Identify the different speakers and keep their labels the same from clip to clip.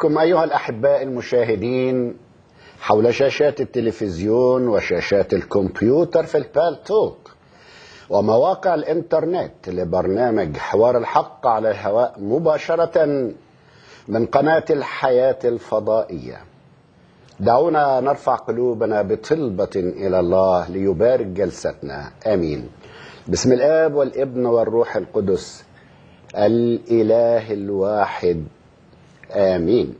Speaker 1: بكم أيها الأحباء المشاهدين حول شاشات التلفزيون وشاشات الكمبيوتر في البالتوك ومواقع الإنترنت لبرنامج حوار الحق على الهواء مباشرة من قناة الحياة الفضائية دعونا نرفع قلوبنا بطلبة إلى الله ليبارك جلستنا آمين بسم الآب والابن والروح القدس الإله الواحد آمين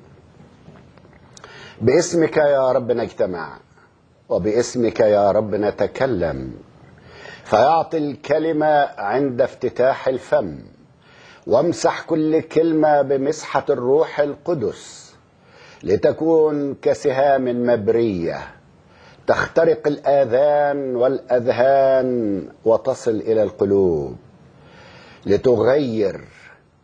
Speaker 1: باسمك يا رب نجتمع وباسمك يا رب نتكلم فيعطي الكلمة عند افتتاح الفم وامسح كل كلمة بمسحة الروح القدس لتكون كسهام مبرية تخترق الآذان والأذهان وتصل إلى القلوب لتغير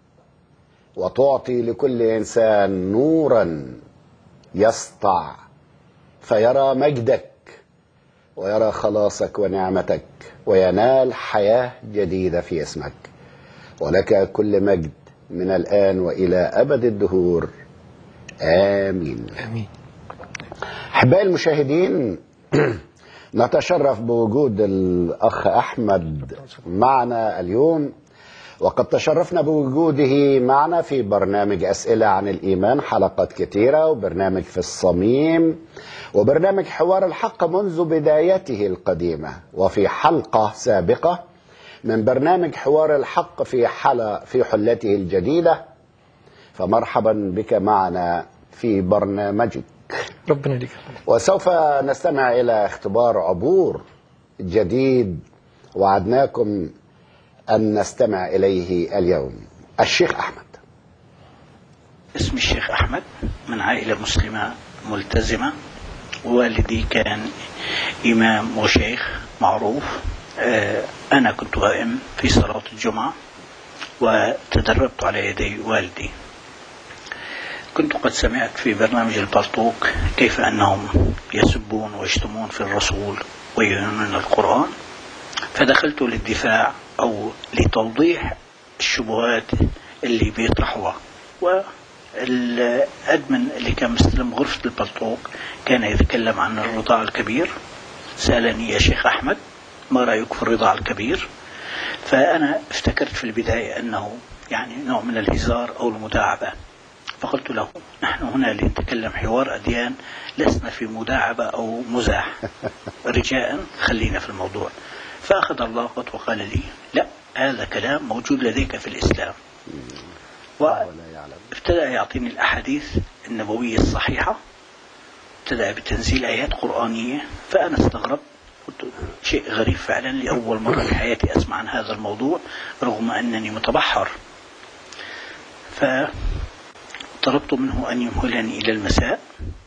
Speaker 1: وتعطي لكل انسان نورا يسطع فيرى مجدك ويرى خلاصك ونعمتك وينال حياه جديده في اسمك ولك كل مجد من الان والى ابد الدهور امين
Speaker 2: امين
Speaker 1: احبائي المشاهدين نتشرف بوجود الاخ احمد معنا اليوم وقد تشرفنا بوجوده معنا في برنامج أسئلة عن الإيمان حلقات كثيرة وبرنامج في الصميم وبرنامج حوار الحق منذ بدايته القديمة وفي حلقة سابقة من برنامج حوار الحق في حل في حلته الجديدة فمرحبا بك معنا في برنامجك
Speaker 2: ربنا لك
Speaker 1: وسوف نستمع إلى اختبار عبور جديد وعدناكم أن نستمع إليه اليوم الشيخ أحمد
Speaker 3: اسمي الشيخ أحمد من عائلة مسلمة ملتزمة والدي كان إمام وشيخ معروف أنا كنت قائم في صلاة الجمعة وتدربت على يدي والدي كنت قد سمعت في برنامج البلطوك كيف أنهم يسبون ويشتمون في الرسول ويهنون القرآن فدخلت للدفاع أو لتوضيح الشبهات اللي بيطرحوها والأدمن اللي كان مستلم غرفة البلطوك كان يتكلم عن الرضاع الكبير سألني يا شيخ أحمد ما رأيك في الرضاع الكبير فأنا افتكرت في البداية أنه يعني نوع من الهزار أو المداعبة فقلت له نحن هنا لنتكلم حوار أديان لسنا في مداعبة أو مزاح رجاء خلينا في الموضوع فأخذ الله وقال لي لا هذا كلام موجود لديك في الإسلام وابتدأ يعطيني الأحاديث النبوية الصحيحة ابتدأ بتنزيل آيات قرآنية فأنا استغربت قلت شيء غريب فعلا لأول مرة في حياتي أسمع عن هذا الموضوع رغم أنني متبحر فطلبت منه أن يمهلني إلى المساء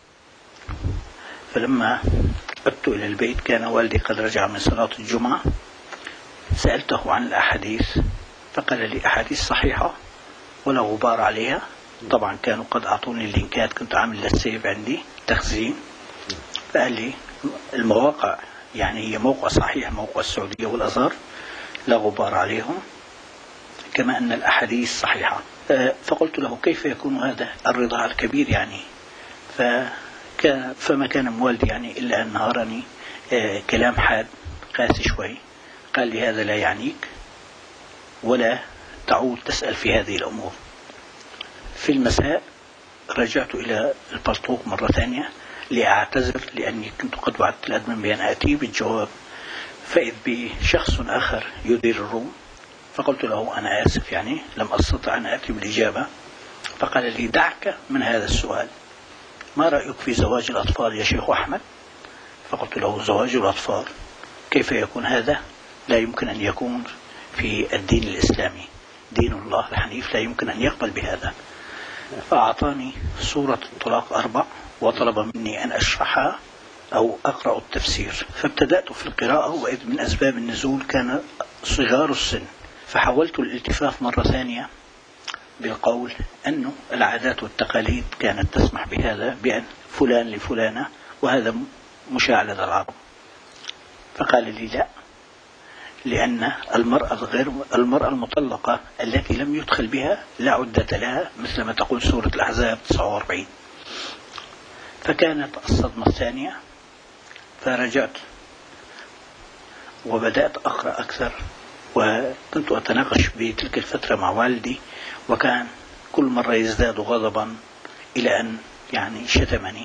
Speaker 3: فلما عدت إلى البيت كان والدي قد رجع من صلاة الجمعة سألته عن الأحاديث فقال لي أحاديث صحيحة ولا غبار عليها طبعا كانوا قد أعطوني اللينكات كنت عامل للسيف عندي تخزين فقال لي المواقع يعني هي موقع صحيح موقع السعودية والأزهر لا غبار عليهم كما أن الأحاديث صحيحة فقلت له كيف يكون هذا الرضاع الكبير يعني ف كان فما كان من والدي يعني إلا أن نهرني آه كلام حاد قاسي شوي قال لي هذا لا يعنيك ولا تعود تسأل في هذه الأمور في المساء رجعت إلى البلطوق مرة ثانية لأعتذر لأني كنت قد وعدت الأدمن بأن آتي بالجواب فإذ بشخص آخر يدير الروم فقلت له أنا آسف يعني لم أستطع أن آتي بالإجابة فقال لي دعك من هذا السؤال ما رأيك في زواج الأطفال يا شيخ أحمد فقلت له زواج الأطفال كيف يكون هذا لا يمكن أن يكون في الدين الإسلامي دين الله الحنيف لا يمكن أن يقبل بهذا فأعطاني سورة الطلاق أربع وطلب مني أن أشرحها أو أقرأ التفسير فابتدأت في القراءة وإذ من أسباب النزول كان صغار السن فحاولت الالتفاف مرة ثانية بالقول أنه العادات والتقاليد كانت تسمح بهذا بأن فلان لفلانة وهذا مشاع لدى العرب فقال لي لا لأن المرأة الغير المرأة المطلقة التي لم يدخل بها لا عدة لها مثل ما تقول سورة الأحزاب 49 فكانت الصدمة الثانية فرجعت وبدأت أقرأ أكثر وكنت أتناقش بتلك الفترة مع والدي وكان كل مرة يزداد غضبا إلى أن يعني شتمني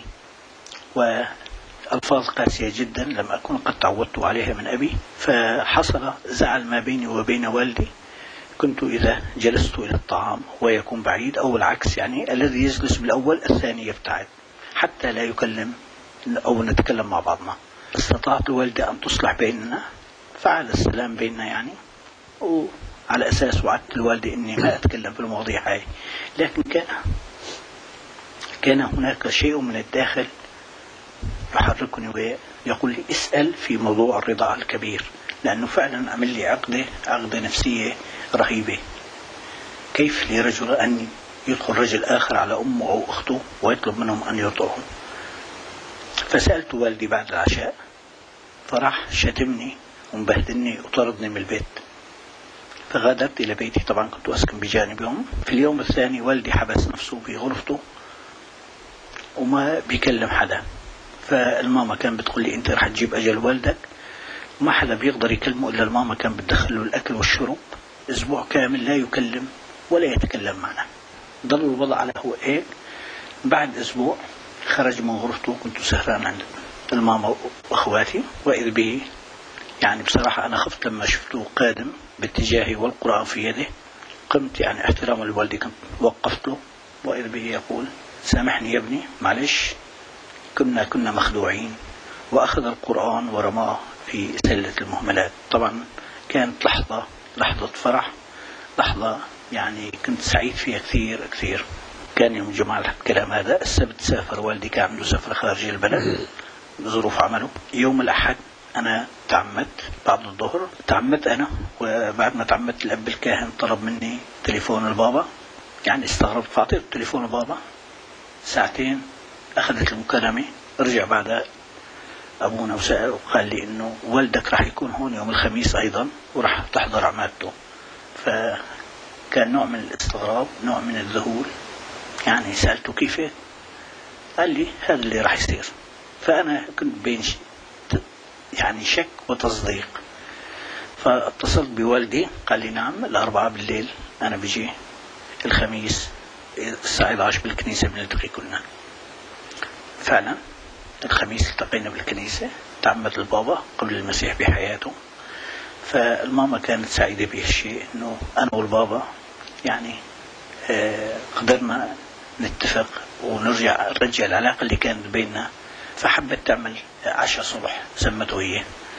Speaker 3: وألفاظ قاسية جدا لم أكن قد تعودت عليها من أبي فحصل زعل ما بيني وبين والدي كنت إذا جلست إلى الطعام ويكون بعيد أو العكس يعني الذي يجلس بالأول الثاني يبتعد حتى لا يكلم أو نتكلم مع بعضنا استطاعت الوالدة أن تصلح بيننا فعل السلام بيننا يعني وعلى أساس وعدت الوالدة إني ما أتكلم في المواضيع هاي لكن كان كان هناك شيء من الداخل يحركني ويقول لي اسأل في موضوع الرضاعة الكبير لأنه فعلا عمل لي عقدة عقدة نفسية رهيبة كيف لرجل أن يدخل رجل آخر على أمه أو أخته ويطلب منهم أن يرضعهم فسألت والدي بعد العشاء فراح شتمني ومبهدلني وطردني من البيت فغادرت إلى بيتي طبعا كنت أسكن بجانبهم في اليوم الثاني والدي حبس نفسه في غرفته وما بيكلم حدا فالماما كان بتقول لي أنت رح تجيب أجل والدك ما حدا بيقدر يكلمه إلا الماما كان بتدخل له الأكل والشرب أسبوع كامل لا يكلم ولا يتكلم معنا ضل الوضع على هو هيك بعد أسبوع خرج من غرفته كنت سهران عند الماما وأخواتي وإذ به يعني بصراحة أنا خفت لما شفته قادم باتجاهي والقرآن في يده قمت يعني احتراما لوالدي كنت وقفت له وإذ به يقول سامحني يا ابني معلش كنا كنا مخدوعين وأخذ القرآن ورماه في سلة المهملات طبعا كانت لحظة لحظة فرح لحظة يعني كنت سعيد فيها كثير كثير كان يوم الجمعة الكلام هذا السبت سافر والدي كان عنده سفر خارج البلد بظروف عمله يوم الأحد أنا تعمدت بعد الظهر تعمدت أنا وبعد ما تعمدت الأب الكاهن طلب مني تليفون البابا يعني استغربت فأعطيته تليفون البابا ساعتين أخذت المكالمة رجع بعد أبونا وسأل وقال لي إنه والدك راح يكون هون يوم الخميس أيضا وراح تحضر عمادته فكان نوع من الاستغراب نوع من الذهول يعني سألته كيف قال لي هذا اللي راح يصير فأنا كنت بين يعني شك وتصديق فاتصلت بوالدي قال لي نعم الأربعة بالليل أنا بجي الخميس الساعة 11 بالكنيسة بنلتقي كلنا فعلا الخميس التقينا بالكنيسة تعمد البابا قبل المسيح بحياته فالماما كانت سعيدة بهالشيء انه انا والبابا يعني آه قدرنا نتفق ونرجع نرجع العلاقة اللي كانت بيننا فحبت تعمل عشاء صبح سمته هي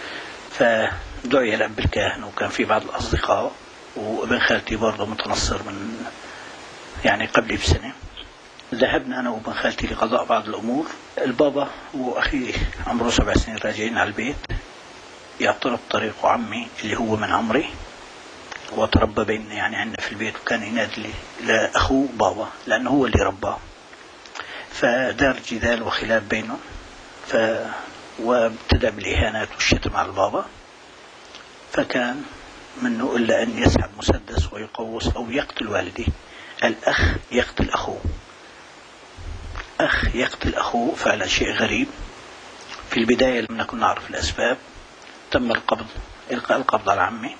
Speaker 3: فدعي الأب الكاهن وكان في بعض الأصدقاء وابن خالتي برضه متنصر من يعني قبلي بسنة ذهبنا أنا وابن خالتي لقضاء بعض الأمور البابا وأخي عمره سبع سنين راجعين على البيت يعترض طريق عمي اللي هو من عمري وتربى بيننا يعني عندنا في البيت وكان ينادي لي لأخوه بابا لأنه هو اللي رباه فدار جدال وخلاف بينهم ف وابتدأ بالإهانات والشتم على البابا فكان منه إلا أن يسحب مسدس ويقوص أو يقتل والديه الأخ يقتل أخوه أخ يقتل أخوه فعلا شيء غريب في البداية لم نكن نعرف الأسباب تم القبض إلقاء القبض على عمي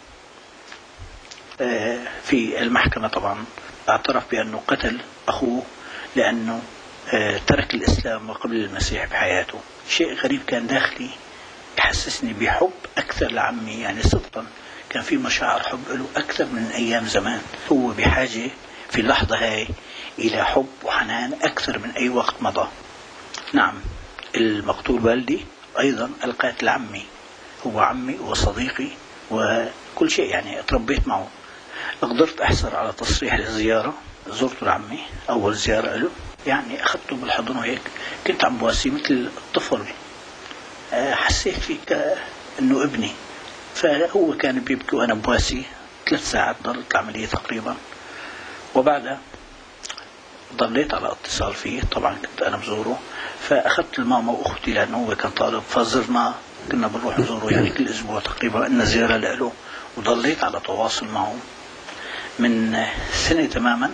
Speaker 3: في المحكمة طبعا اعترف بأنه قتل أخوه لأنه ترك الإسلام وقبل المسيح بحياته شيء غريب كان داخلي يحسسني بحب أكثر لعمي يعني صدقا كان في مشاعر حب له أكثر من أيام زمان هو بحاجة في اللحظة هاي إلى حب وحنان أكثر من أي وقت مضى نعم المقتول والدي أيضا القاتل عمي هو عمي وصديقي وكل شيء يعني تربيت معه قدرت أحصل على تصريح للزيارة زرت لعمي أول زيارة له يعني أخذته بالحضن وهيك كنت عم بواسيه مثل الطفل حسيت فيه كأنه ابني فهو كان بيبكي وأنا بواسيه ثلاث ساعات ضلت العملية تقريبا وبعدها ضليت على اتصال فيه طبعا كنت أنا بزوره فأخذت الماما وأختي لأنه هو كان طالب فزرنا كنا بنروح نزوره يعني كل اسبوع تقريبا إن زياره له وضليت على تواصل معه من سنه تماما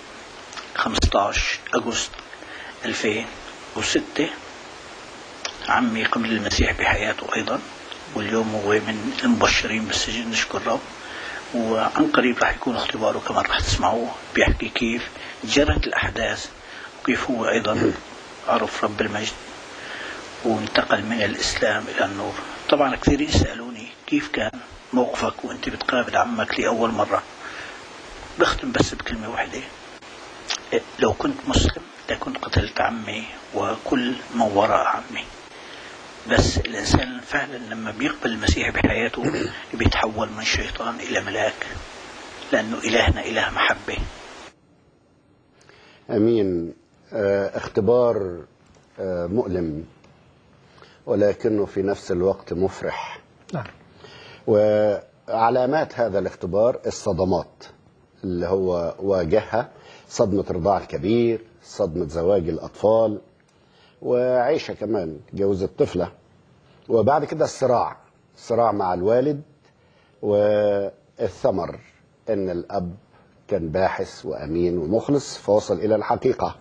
Speaker 3: 15 اغسطس 2006 عمي قبل المسيح بحياته ايضا واليوم هو من المبشرين بالسجن نشكر رب وعن قريب راح يكون اختباره كمان راح تسمعوه بيحكي كيف جرت الاحداث وكيف هو ايضا عرف رب المجد وانتقل من الاسلام الى النور طبعا كثيرين سالوني كيف كان موقفك وانت بتقابل عمك لاول مره بختم بس بكلمه واحده لو كنت مسلم لكنت قتلت عمي وكل من وراء عمي بس الإنسان فعلا لما بيقبل المسيح بحياته بيتحول من شيطان إلى ملاك لأنه إلهنا إله محبة
Speaker 1: امين آه، اختبار آه، مؤلم ولكنه في نفس الوقت مفرح
Speaker 2: نعم
Speaker 1: وعلامات هذا الاختبار الصدمات اللي هو واجهها صدمة رضاع الكبير صدمة زواج الأطفال وعيشة كمان جوزت طفلة وبعد كده الصراع صراع مع الوالد والثمر ان الاب كان باحث وامين ومخلص فوصل الى الحقيقه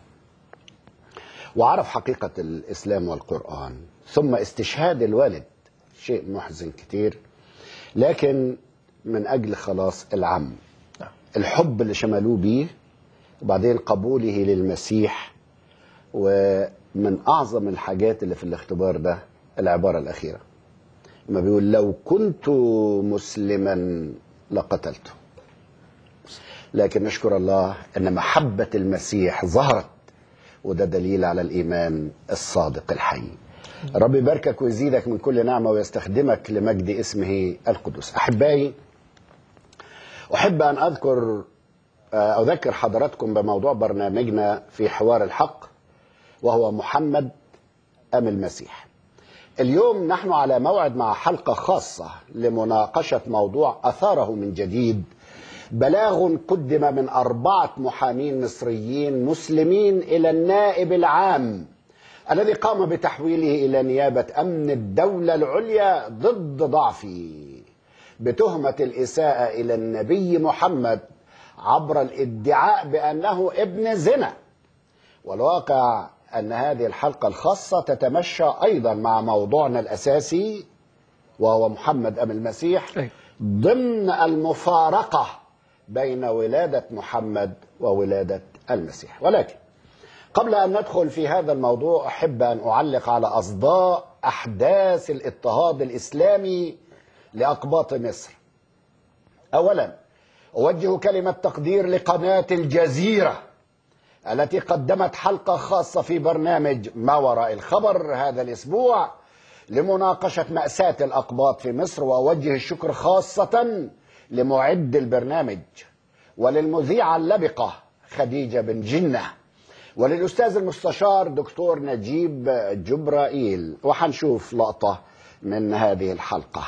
Speaker 1: وعرف حقيقه الاسلام والقران ثم استشهاد الوالد شيء محزن كتير لكن من اجل خلاص العم
Speaker 2: نعم.
Speaker 1: الحب اللي شملوه بيه وبعدين قبوله للمسيح ومن اعظم الحاجات اللي في الاختبار ده العباره الاخيره ما بيقول لو كنت مسلما لقتلته لكن نشكر الله ان محبه المسيح ظهرت وده دليل على الايمان الصادق الحي رب يباركك ويزيدك من كل نعمه ويستخدمك لمجد اسمه القدس احبائي احب ان اذكر آه، اذكر حضراتكم بموضوع برنامجنا في حوار الحق وهو محمد ام المسيح اليوم نحن على موعد مع حلقه خاصه لمناقشه موضوع اثاره من جديد بلاغ قدم من اربعه محامين مصريين مسلمين الى النائب العام الذي قام بتحويله الى نيابه امن الدوله العليا ضد ضعفي بتهمه الاساءه الى النبي محمد عبر الادعاء بانه ابن زنا والواقع ان هذه الحلقه الخاصه تتمشى ايضا مع موضوعنا الاساسي وهو محمد ام المسيح
Speaker 2: أي.
Speaker 1: ضمن المفارقه بين ولاده محمد وولاده المسيح ولكن قبل ان ندخل في هذا الموضوع احب ان اعلق على اصداء احداث الاضطهاد الاسلامي لاقباط مصر اولا اوجه كلمه تقدير لقناه الجزيره التي قدمت حلقه خاصه في برنامج ما وراء الخبر هذا الاسبوع لمناقشه ماساه الاقباط في مصر واوجه الشكر خاصه لمعد البرنامج وللمذيعه اللبقه خديجه بن جنه وللاستاذ المستشار دكتور نجيب جبرائيل وحنشوف لقطه من هذه الحلقه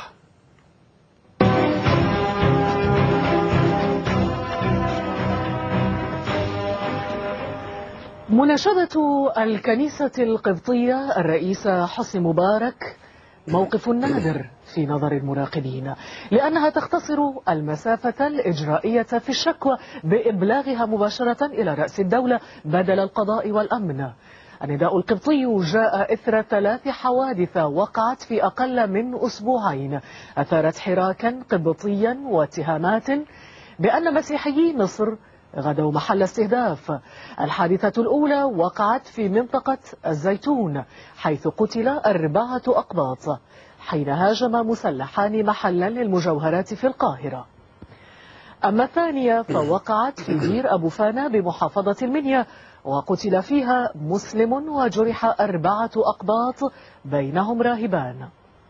Speaker 4: مناشدة الكنيسة القبطية الرئيس حسني مبارك موقف نادر في نظر المراقبين لأنها تختصر المسافة الإجرائية في الشكوى بإبلاغها مباشرة إلى رأس الدولة بدل القضاء والأمن النداء القبطي جاء إثر ثلاث حوادث وقعت في أقل من أسبوعين أثارت حراكا قبطيا واتهامات بأن مسيحيي مصر غدوا محل استهداف الحادثة الأولى وقعت في منطقة الزيتون حيث قتل أربعة أقباط حين هاجم مسلحان محلا للمجوهرات في القاهرة أما الثانية فوقعت في دير أبو فانا بمحافظة المنيا وقتل فيها مسلم وجرح أربعة أقباط بينهم راهبان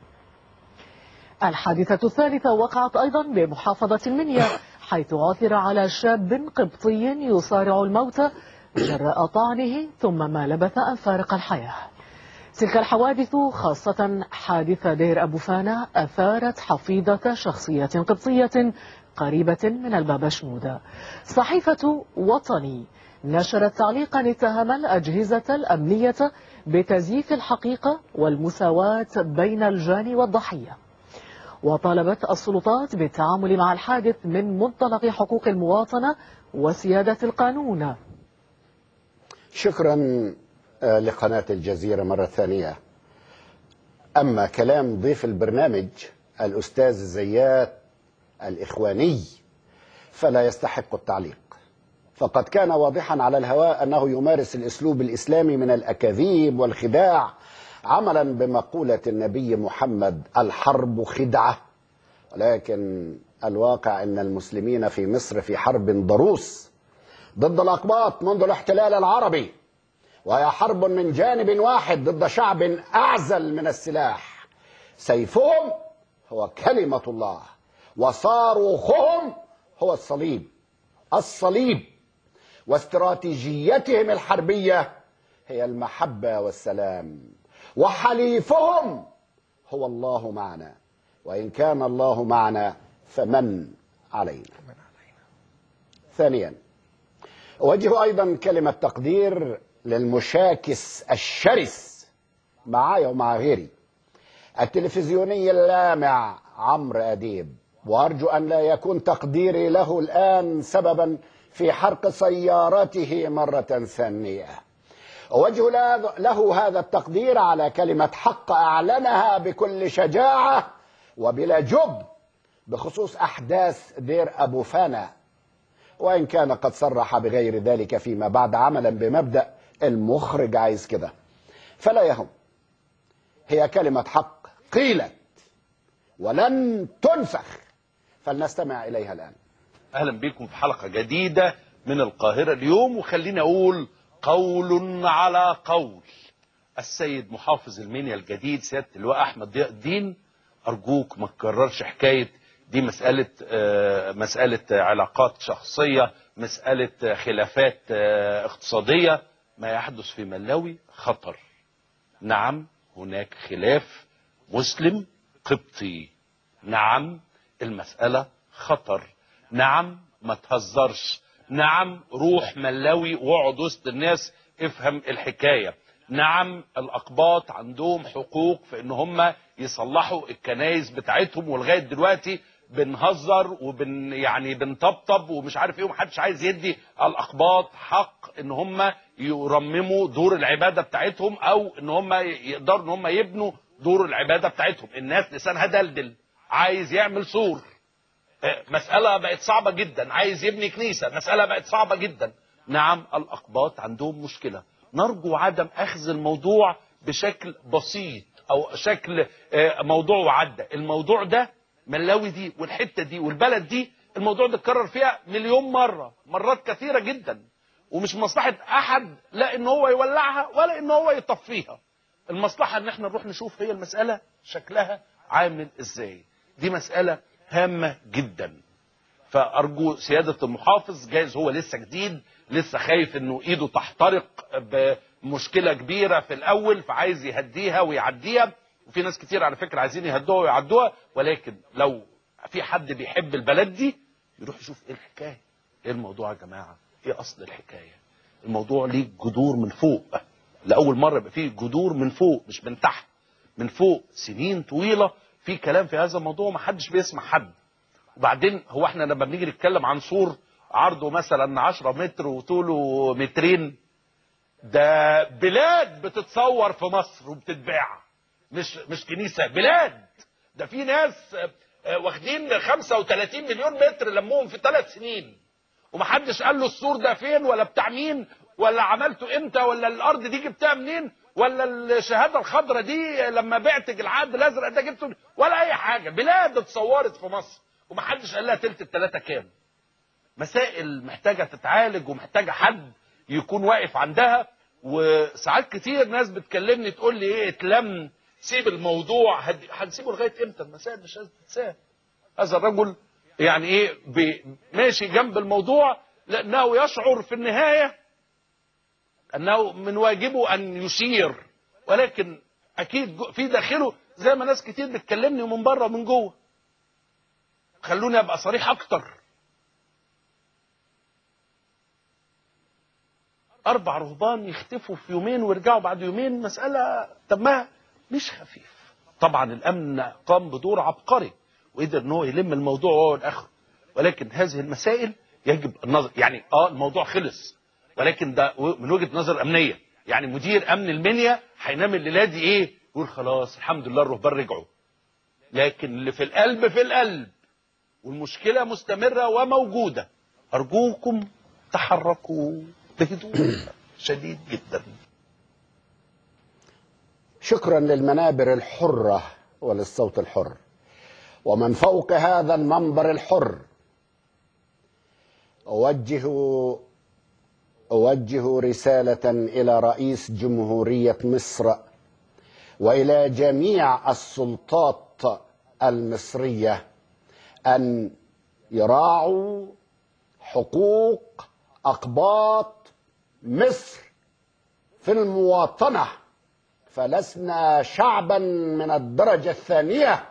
Speaker 4: الحادثة الثالثة وقعت أيضا بمحافظة المنيا حيث عثر على شاب قبطي يصارع الموت جراء طعنه ثم ما لبث أن فارق الحياة تلك الحوادث خاصة حادثة دير أبو فانا أثارت حفيظة شخصية قبطية قريبة من البابا شنودة صحيفة وطني نشرت تعليقا اتهم الأجهزة الأمنية بتزييف الحقيقة والمساواة بين الجاني والضحية وطالبت السلطات بالتعامل مع الحادث من منطلق حقوق المواطنة وسيادة القانون
Speaker 1: شكرا آه، لقناة الجزيرة مرة ثانية أما كلام ضيف البرنامج الأستاذ زيات الإخواني فلا يستحق التعليق فقد كان واضحا على الهواء أنه يمارس الأسلوب الإسلامي من الأكاذيب والخداع عملا بمقولة النبي محمد الحرب خدعة ولكن الواقع أن المسلمين في مصر في حرب ضروس ضد الأقباط منذ الاحتلال العربي وهي حرب من جانب واحد ضد شعب أعزل من السلاح سيفهم هو كلمة الله وصاروخهم هو الصليب الصليب واستراتيجيتهم الحربية هي المحبة والسلام وحليفهم هو الله معنا وإن كان الله معنا فمن علينا ثانيا أوجه أيضا كلمة تقدير للمشاكس الشرس معايا ومع غيري التلفزيوني اللامع عمرو أديب وأرجو أن لا يكون تقديري له الآن سببا في حرق سيارته مرة ثانية أوجه له- له هذا التقدير على كلمة حق أعلنها بكل شجاعة وبلا جب بخصوص أحداث دير أبو فانا وإن كان قد صرح بغير ذلك فيما بعد عملا بمبدأ المخرج عايز كده فلا يهم هي كلمة حق قيلت ولن تنسخ فلنستمع إليها الآن
Speaker 2: اهلا بكم في حلقه جديده من القاهره اليوم وخليني اقول قول على قول السيد محافظ المنيا الجديد سياده اللواء احمد ضياء الدين ارجوك ما تكررش حكايه دي مساله آه، مساله علاقات شخصيه مساله آه، خلافات آه، اقتصاديه ما يحدث في ملاوي خطر نعم هناك خلاف مسلم قبطي نعم المسألة خطر نعم ما تهزرش نعم روح ملاوي واقعد وسط الناس افهم الحكاية نعم الأقباط عندهم حقوق في ان هم يصلحوا الكنايس بتاعتهم ولغاية دلوقتي بنهزر وبن يعني بنطبطب ومش عارف ايه ومحدش عايز يدي الاقباط حق ان هم يرمموا دور العباده بتاعتهم او ان هم يقدروا ان هم يبنوا دور العباده بتاعتهم الناس لسانها دلدل عايز يعمل سور آه، مسألة بقت صعبة جدا عايز يبني كنيسة مسألة بقت صعبة جدا نعم الأقباط عندهم مشكلة نرجو عدم أخذ الموضوع بشكل بسيط أو شكل آه، موضوع وعدى الموضوع ده ملاوي دي والحتة دي والبلد دي الموضوع ده اتكرر فيها مليون مرة مرات كثيرة جدا ومش مصلحة أحد لا إن هو يولعها ولا إن هو يطفيها المصلحة إن احنا نروح نشوف هي المسألة شكلها عامل إزاي دي مسألة هامة جدا فارجو سياده المحافظ جايز هو لسه جديد لسه خايف انه ايده تحترق بمشكله كبيره في الاول فعايز يهديها ويعديها وفي ناس كتير على فكره عايزين يهدوها ويعدوها ولكن لو في حد بيحب البلد دي يروح يشوف ايه الحكايه ايه الموضوع يا جماعه ايه اصل الحكايه الموضوع ليه جذور من فوق لاول مره يبقى فيه جذور من فوق مش من تحت من فوق سنين طويله في كلام في هذا الموضوع ومحدش بيسمع حد وبعدين هو احنا لما بنيجي نتكلم عن سور عرضه مثلا 10 متر وطوله مترين ده بلاد بتتصور في مصر وبتتباع مش مش كنيسه بلاد ده في ناس آه، آه، واخدين 35 مليون متر لموهم في ثلاث سنين ومحدش قال له السور ده فين ولا بتاع مين ولا عملته امتى ولا الارض دي جبتها منين ولا الشهاده الخضراء دي لما بعت العقد الازرق ده جبته منين؟ ولا اي حاجه بلاد اتصورت في مصر ومحدش قال لها تلت التلاته كام مسائل محتاجه تتعالج ومحتاجه حد يكون واقف عندها وساعات كتير ناس بتكلمني تقول لي ايه اتلم سيب الموضوع هد- هنسيبه لغايه امتى المسائل مش لازم تتساب هذا الرجل يعني ايه بي- ماشي جنب الموضوع لانه يشعر في النهايه انه من واجبه ان يشير ولكن اكيد جو- في داخله زي ما ناس كتير بتكلمني من بره ومن جوه خلوني ابقى صريح اكتر اربع رهبان يختفوا في يومين ويرجعوا بعد يومين مساله طب ما مش خفيف طبعا الامن قام بدور عبقري وقدر ان هو يلم الموضوع وهو الاخر ولكن هذه المسائل يجب النظر يعني اه الموضوع خلص ولكن ده من وجهه نظر امنيه يعني مدير امن المنيا هينام الليله دي ايه يقول خلاص الحمد لله الرهبان رجعوا لكن اللي في القلب في القلب والمشكله مستمره وموجوده ارجوكم تحركوا بهدوء شديد جدا
Speaker 1: شكرا للمنابر الحرة وللصوت الحر ومن فوق هذا المنبر الحر أوجه أوجه رسالة إلى رئيس جمهورية مصر وإلى جميع السلطات المصرية أن يراعوا حقوق أقباط مصر في المواطنة فلسنا شعبا من الدرجة الثانية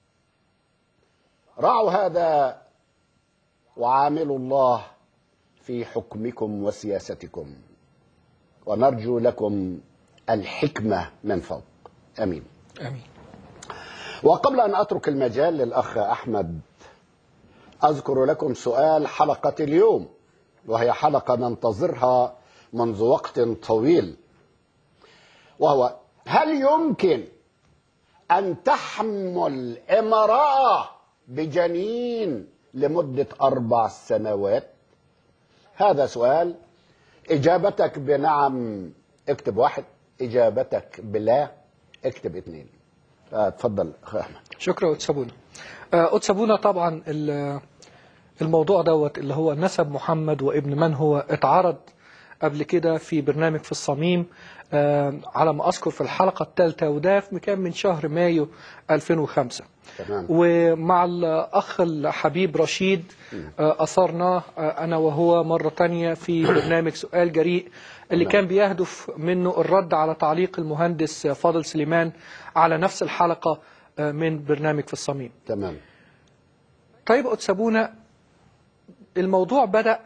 Speaker 1: راعوا هذا وعاملوا الله في حكمكم وسياستكم ونرجو لكم الحكمة من فوق أمين
Speaker 5: امين
Speaker 1: وقبل أن أترك المجال للأخ أحمد أذكر لكم سؤال حلقة اليوم وهي حلقة ننتظرها منذ وقت طويل وهو هل يمكن أن تحمل امرأة بجنين لمدة أربع سنوات هذا سؤال إجابتك بنعم اكتب واحد إجابتك بلا اكتب اثنين آه، تفضل أخي أحمد
Speaker 5: شكرا أتسابونا أتسابونا طبعا ال- الموضوع دوت اللي هو نسب محمد وابن من هو اتعرض قبل كده في برنامج في الصميم آه، على ما أذكر في الحلقة الثالثة وده في كان من شهر مايو 2005
Speaker 1: تمام
Speaker 5: ومع الأخ الحبيب رشيد آه، أثرناه آه، أنا وهو مرة تانية في برنامج سؤال جريء اللي
Speaker 1: نعم.
Speaker 5: كان بيهدف منه الرد على تعليق المهندس فاضل سليمان على نفس الحلقة آه، من برنامج في الصميم
Speaker 1: تمام
Speaker 5: طيب أتسابونا الموضوع بدأ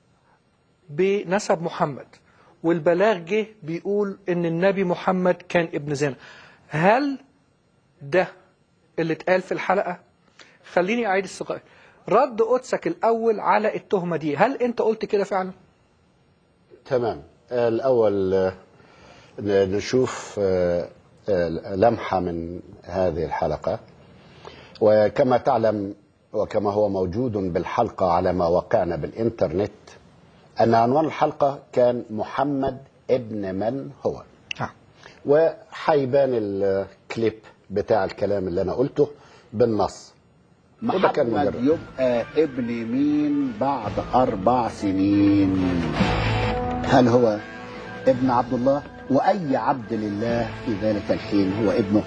Speaker 5: بنسب محمد والبلاغ جه بيقول ان النبي محمد كان ابن زنا هل ده اللي اتقال في الحلقة خليني اعيد السؤال رد قدسك الاول على التهمة دي هل انت قلت كده فعلا
Speaker 1: تمام الأول آه، ن- نشوف آه، آه، لمحة من هذه الحلقة وكما تعلم وكما هو موجود بالحلقة على ما وقعنا بالإنترنت أن عنوان الحلقة كان محمد ابن من هو
Speaker 5: نعم
Speaker 1: وحيبان الكليب بتاع الكلام اللي أنا قلته بالنص وده كان
Speaker 6: محمد
Speaker 1: مجرد.
Speaker 6: يبقى ابن مين بعد أربع سنين هل هو ابن عبد الله وأي عبد لله في ذلك الحين هو ابنه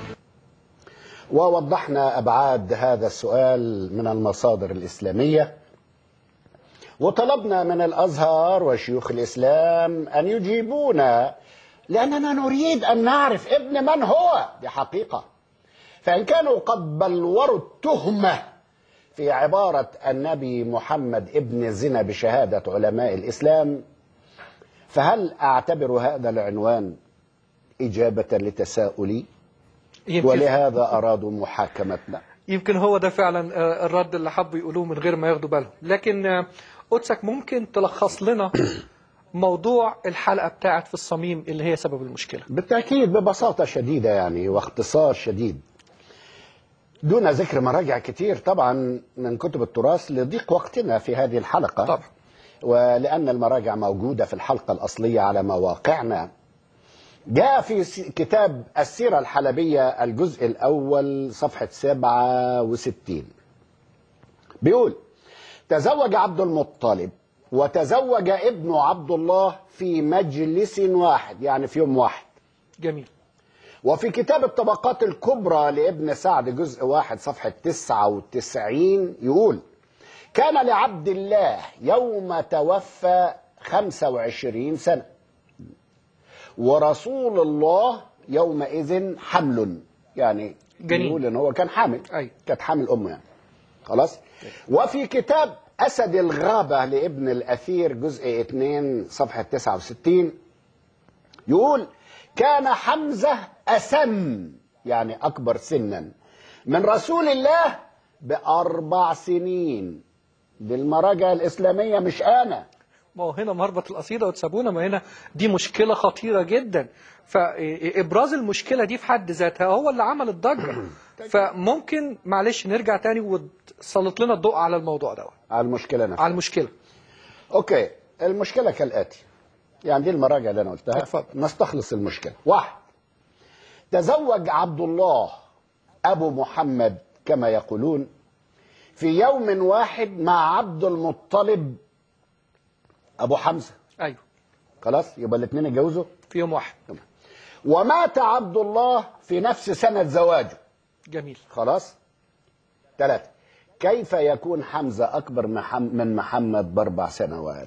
Speaker 1: ووضحنا أبعاد هذا السؤال من المصادر الإسلامية وطلبنا من الأزهر وشيوخ الإسلام أن يجيبونا لأننا نريد أن نعرف ابن من هو بحقيقة فإن كانوا قد بلوروا التهمة في عبارة النبي محمد ابن زنا بشهادة علماء الإسلام فهل أعتبر هذا العنوان إجابة لتساؤلي
Speaker 5: يمكن,
Speaker 1: ولهذا أرادوا محاكمتنا
Speaker 5: يمكن هو ده فعلا آه، الرد اللي حبوا يقولوه من غير ما ياخدوا بالهم لكن آه، قدسك ممكن تلخص لنا موضوع الحلقة بتاعت في الصميم اللي هي سبب المشكلة
Speaker 1: بالتأكيد ببساطة شديدة يعني واختصار شديد دون ذكر مراجع كتير طبعا من كتب التراث لضيق وقتنا في هذه الحلقة
Speaker 5: طبعا
Speaker 1: ولأن المراجع موجودة في الحلقة الأصلية على مواقعنا جاء في س- كتاب السيرة الحلبية الجزء الأول صفحة 67 بيقول تزوج عبد المطلب وتزوج ابن عبد الله في مجلس واحد يعني في يوم واحد
Speaker 5: جميل
Speaker 1: وفي كتاب الطبقات الكبرى لابن سعد جزء واحد صفحة 99 يقول كان لعبد الله يوم توفى 25 سنة ورسول الله يومئذ حمل يعني
Speaker 5: جنين.
Speaker 1: يقول ان هو كان حامل
Speaker 5: أيوة.
Speaker 1: كانت حامل امه يعني خلاص وفي كتاب أسد الغابة لابن الأثير جزء 2 صفحة 69 يقول كان حمزة أسن يعني أكبر سنا من رسول الله بأربع سنين دي المراجع الإسلامية مش أنا
Speaker 5: ما هو هنا مربط القصيدة وتسابونا ما هنا دي مشكلة خطيرة جدا فإبراز المشكلة دي في حد ذاتها هو اللي عمل الضجة فممكن معلش نرجع تاني وتسلط لنا الضوء على الموضوع ده
Speaker 1: على المشكلة نفسها
Speaker 5: على المشكلة
Speaker 1: أوكي المشكلة كالآتي يعني دي المراجع اللي أنا قلتها
Speaker 5: اتفضل.
Speaker 1: نستخلص المشكلة واحد تزوج عبد الله أبو محمد كما يقولون في يوم واحد مع عبد المطلب أبو حمزة
Speaker 5: أيوه
Speaker 1: خلاص يبقى الاثنين اتجوزوا
Speaker 5: في يوم واحد
Speaker 1: ومات عبد الله في نفس سنة زواجه
Speaker 5: جميل
Speaker 1: خلاص ثلاثة كيف يكون حمزة أكبر محم- من محمد بأربع سنوات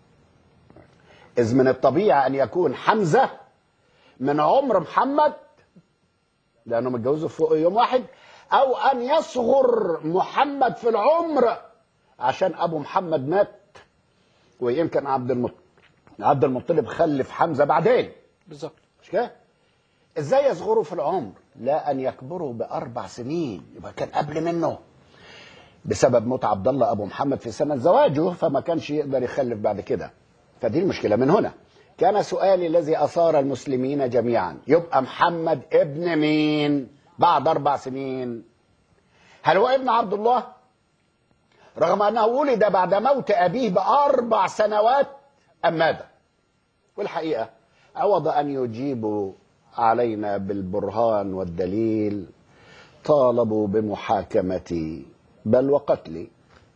Speaker 1: إذ من الطبيعي أن يكون حمزة من عمر محمد لأنهم اتجوزوا في يوم واحد أو أن يصغر محمد في العمر عشان أبو محمد مات ويمكن عبد المطلب عبد المطلب خلف حمزة بعدين
Speaker 5: بالظبط
Speaker 1: مش كده؟ ازاي يصغروا في العمر؟ لا ان يكبروا باربع سنين يبقى كان قبل منه بسبب موت عبد الله ابو محمد في سنه زواجه فما كانش يقدر يخلف بعد كده فدي المشكله من هنا كان سؤالي الذي اثار المسلمين جميعا يبقى محمد ابن مين بعد اربع سنين هل هو ابن عبد الله رغم انه ولد بعد موت ابيه باربع سنوات ام ماذا والحقيقه عوض ان يجيبوا علينا بالبرهان والدليل طالبوا بمحاكمتي بل وقتلي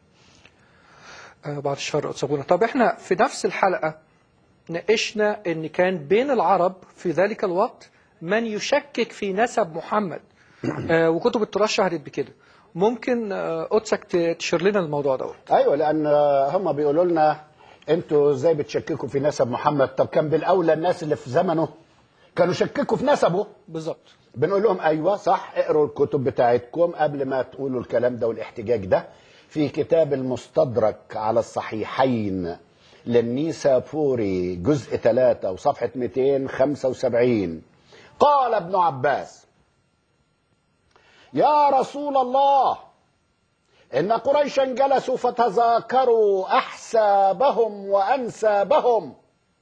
Speaker 5: آه بعد الشر أتصابونا طب احنا في نفس الحلقة ناقشنا ان كان بين العرب في ذلك الوقت من يشكك في نسب محمد آه وكتب التراث شهدت بكده ممكن آه قدسك ت- تشير لنا الموضوع دوت
Speaker 1: ايوه لان هم بيقولوا لنا انتوا ازاي بتشككوا في نسب محمد طب كان بالاولى الناس اللي في زمنه كانوا شككوا في نسبه
Speaker 5: بالظبط
Speaker 1: بنقول لهم ايوه صح اقروا الكتب بتاعتكم قبل ما تقولوا الكلام ده والاحتجاج ده في كتاب المستدرك على الصحيحين للنيسابوري جزء 3 وصفحة 275 قال ابن عباس يا رسول الله إن قريشا جلسوا فتذاكروا أحسابهم وأنسابهم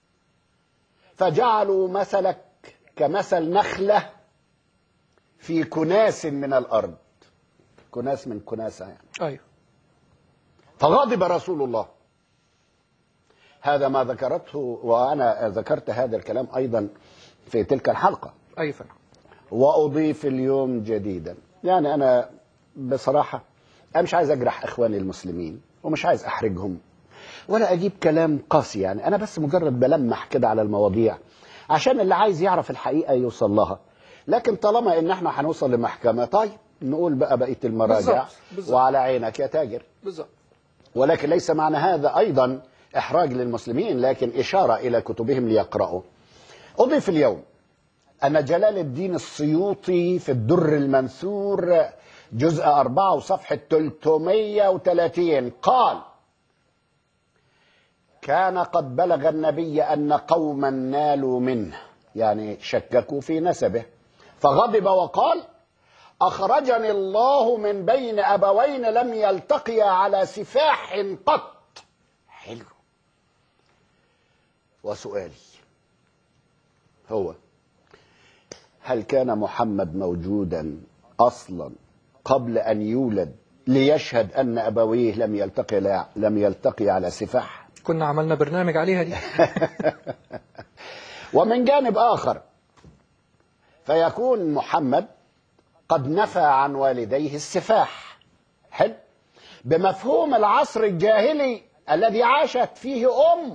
Speaker 1: فجعلوا مثلك كمثل نخلة في كناس من الأرض كناس من كناسة يعني
Speaker 5: ايوه
Speaker 1: فغضب رسول الله هذا ما ذكرته وأنا ذكرت هذا الكلام أيضا في تلك الحلقة
Speaker 5: ايوه فندم
Speaker 1: وأضيف اليوم جديدا يعني أنا بصراحة أنا مش عايز أجرح إخواني المسلمين ومش عايز أحرجهم ولا أجيب كلام قاسي يعني أنا بس مجرد بلمح كده على المواضيع عشان اللي عايز يعرف الحقيقة يوصل لها لكن طالما إن إحنا هنوصل لمحكمة طيب نقول بقى بقية المراجع
Speaker 5: بالظبط، بالظبط.
Speaker 1: وعلى عينك يا تاجر
Speaker 5: بالظبط
Speaker 1: ولكن ليس معنى هذا أيضا إحراج للمسلمين لكن إشارة إلى كتبهم ليقرأوا أضيف اليوم أن جلال الدين السيوطي في الدر المنثور جزء أربعة وصفحة 330 قال كان قد بلغ النبي أن قوما نالوا منه يعني شككوا في نسبه فغضب وقال أخرجني الله من بين أبوين لم يلتقيا على سفاح قط حلو وسؤالي هو هل كان محمد موجودا أصلا قبل أن يولد ليشهد أن أبويه لم يلتقي لم يلتقي على سفاح
Speaker 5: كنا عملنا برنامج عليها دي
Speaker 1: ومن جانب آخر فيكون محمد قد نفى عن والديه السفاح حلو بمفهوم العصر الجاهلي الذي عاشت فيه أم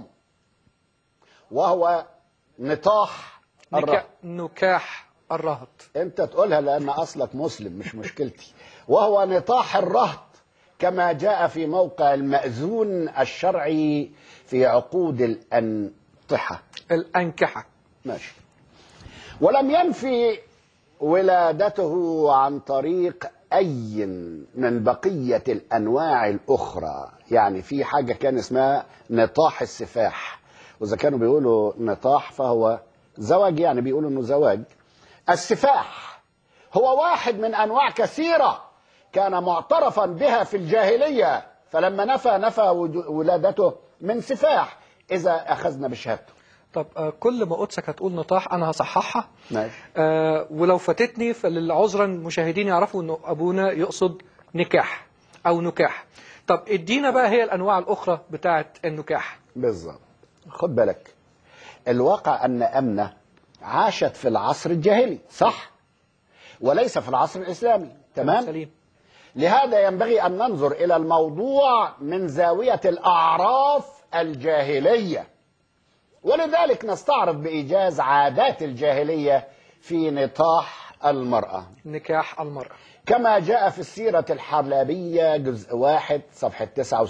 Speaker 1: وهو نطاح الرهط
Speaker 5: نكا... نكاح الرهط
Speaker 1: انت تقولها لان اصلك مسلم مش مشكلتي وهو نطاح الرهط كما جاء في موقع المأذون الشرعي في عقود الأنطحة
Speaker 5: الأنكحة
Speaker 1: ماشي ولم ينفي ولادته عن طريق أي من بقية الأنواع الأخرى يعني في حاجة كان اسمها نطاح السفاح وإذا كانوا بيقولوا نطاح فهو زواج يعني بيقولوا إنه زواج السفاح هو واحد من أنواع كثيرة كان معترفا بها في الجاهلية فلما نفى نفى وجو- ولادته من سفاح إذا أخذنا بشهادته
Speaker 5: طب آه، كل ما قدسك هتقول نطاح انا هصححها
Speaker 1: ماشي
Speaker 5: آه ولو فاتتني فللعذرا المشاهدين يعرفوا انه ابونا يقصد نكاح او نكاح طب ادينا بقى هي الانواع الاخرى بتاعه النكاح
Speaker 1: بالظبط خد بالك الواقع أن أمنة عاشت في العصر الجاهلي صح وليس في العصر الإسلامي تمام
Speaker 5: سليم
Speaker 1: لهذا ينبغي أن ننظر إلى الموضوع من زاوية الأعراف الجاهلية ولذلك نستعرض بإيجاز عادات الجاهلية في نطاح المرأة
Speaker 5: نكاح المرأة
Speaker 1: كما جاء في السيرة الحلبية جزء واحد صفحة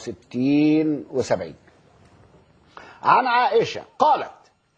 Speaker 1: 69 و70 عن عائشة قالت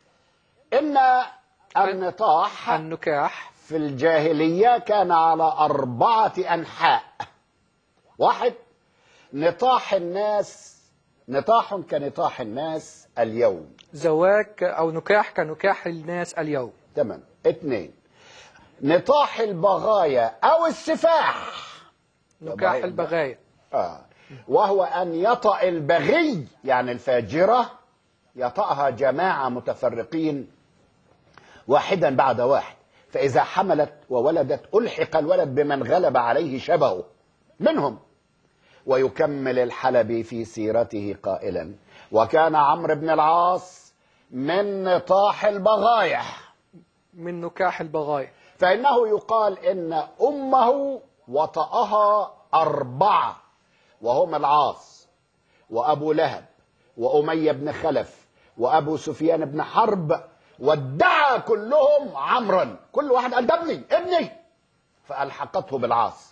Speaker 1: إن النطاح
Speaker 5: النكاح
Speaker 1: في الجاهلية كان على أربعة أنحاء واحد نطاح الناس نطاح كنطاح الناس اليوم
Speaker 5: زواج او نكاح كنكاح الناس اليوم
Speaker 1: تمام اثنين نطاح البغايا أو السفاح
Speaker 5: نكاح
Speaker 1: طبعاً.
Speaker 5: البغايا
Speaker 1: آه. وهو أن يطأ البغي يعني الفاجرة يطأها جماعة متفرقين واحدا بعد واحد فإذا حملت وولدت ألحق الولد بمن غلب عليه شبهه منهم ويكمل الحلبي في سيرته قائلا وكان عمرو بن العاص من نطاح البغايا
Speaker 5: من نكاح البغايا
Speaker 1: فإنه يقال إن أمه وطأها أربعة وهم العاص وأبو لهب وأمية بن خلف وأبو سفيان بن حرب وادعى كلهم عمرا كل واحد قال ده ابني ابني فألحقته بالعاص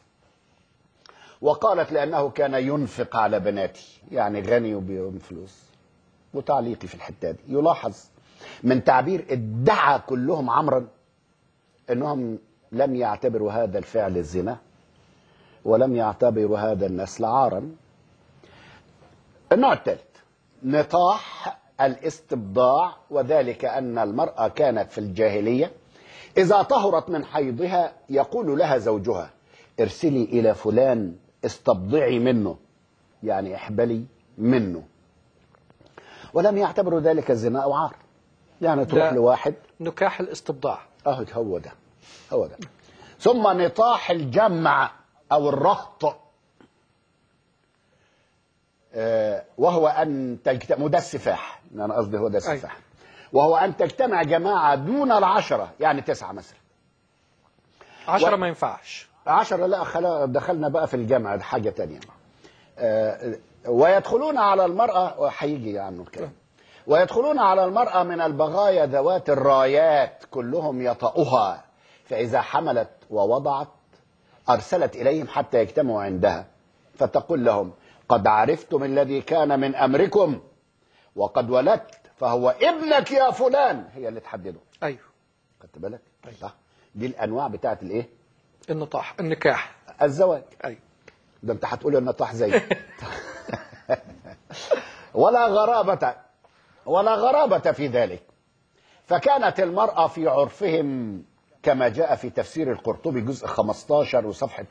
Speaker 1: وقالت لأنه كان ينفق على بناتي يعني غني وبيهم فلوس وتعليقي في الحتة دي يلاحظ من تعبير ادعى كلهم عمرا انهم لم يعتبروا هذا الفعل الزنا ولم يعتبروا هذا النسل عارا النوع الثالث نطاح الاستبضاع وذلك ان المراه كانت في الجاهليه اذا طهرت من حيضها يقول لها زوجها ارسلي الى فلان استبضعي منه يعني احبلي منه ولم يعتبروا ذلك زنا او عار يعني تروح
Speaker 5: لا.
Speaker 1: لواحد
Speaker 5: نكاح الاستبضاع
Speaker 1: اهو هو ده هو ده ثم نطاح الجمع او الرهط آه، وهو ان تجتمع وده السفاح انا قصدي هو ده السفاح وهو ان تجتمع جماعه دون العشره يعني تسعه مثلا
Speaker 5: عشرة
Speaker 1: و-
Speaker 5: ما ينفعش
Speaker 1: عشرة لا خلا دخلنا بقى في الجامعة ده حاجة تانية آه، ويدخلون على المرأة وهيجي عنه الكلام ويدخلون على المرأة من البغايا ذوات الرايات كلهم يطأها فإذا حملت ووضعت أرسلت إليهم حتى يجتمعوا عندها فتقول لهم قد عرفتم الذي كان من أمركم وقد ولدت فهو ابنك يا فلان هي اللي تحدده
Speaker 5: ايوه
Speaker 1: خدت بالك صح دي الأنواع بتاعت الإيه
Speaker 5: النطاح النكاح
Speaker 1: الزواج
Speaker 5: ايوه
Speaker 1: ده انت هتقول النطاح زي ولا غرابة ولا غرابة في ذلك فكانت المرأة في عرفهم كما جاء في تفسير القرطبي جزء 15 وصفحة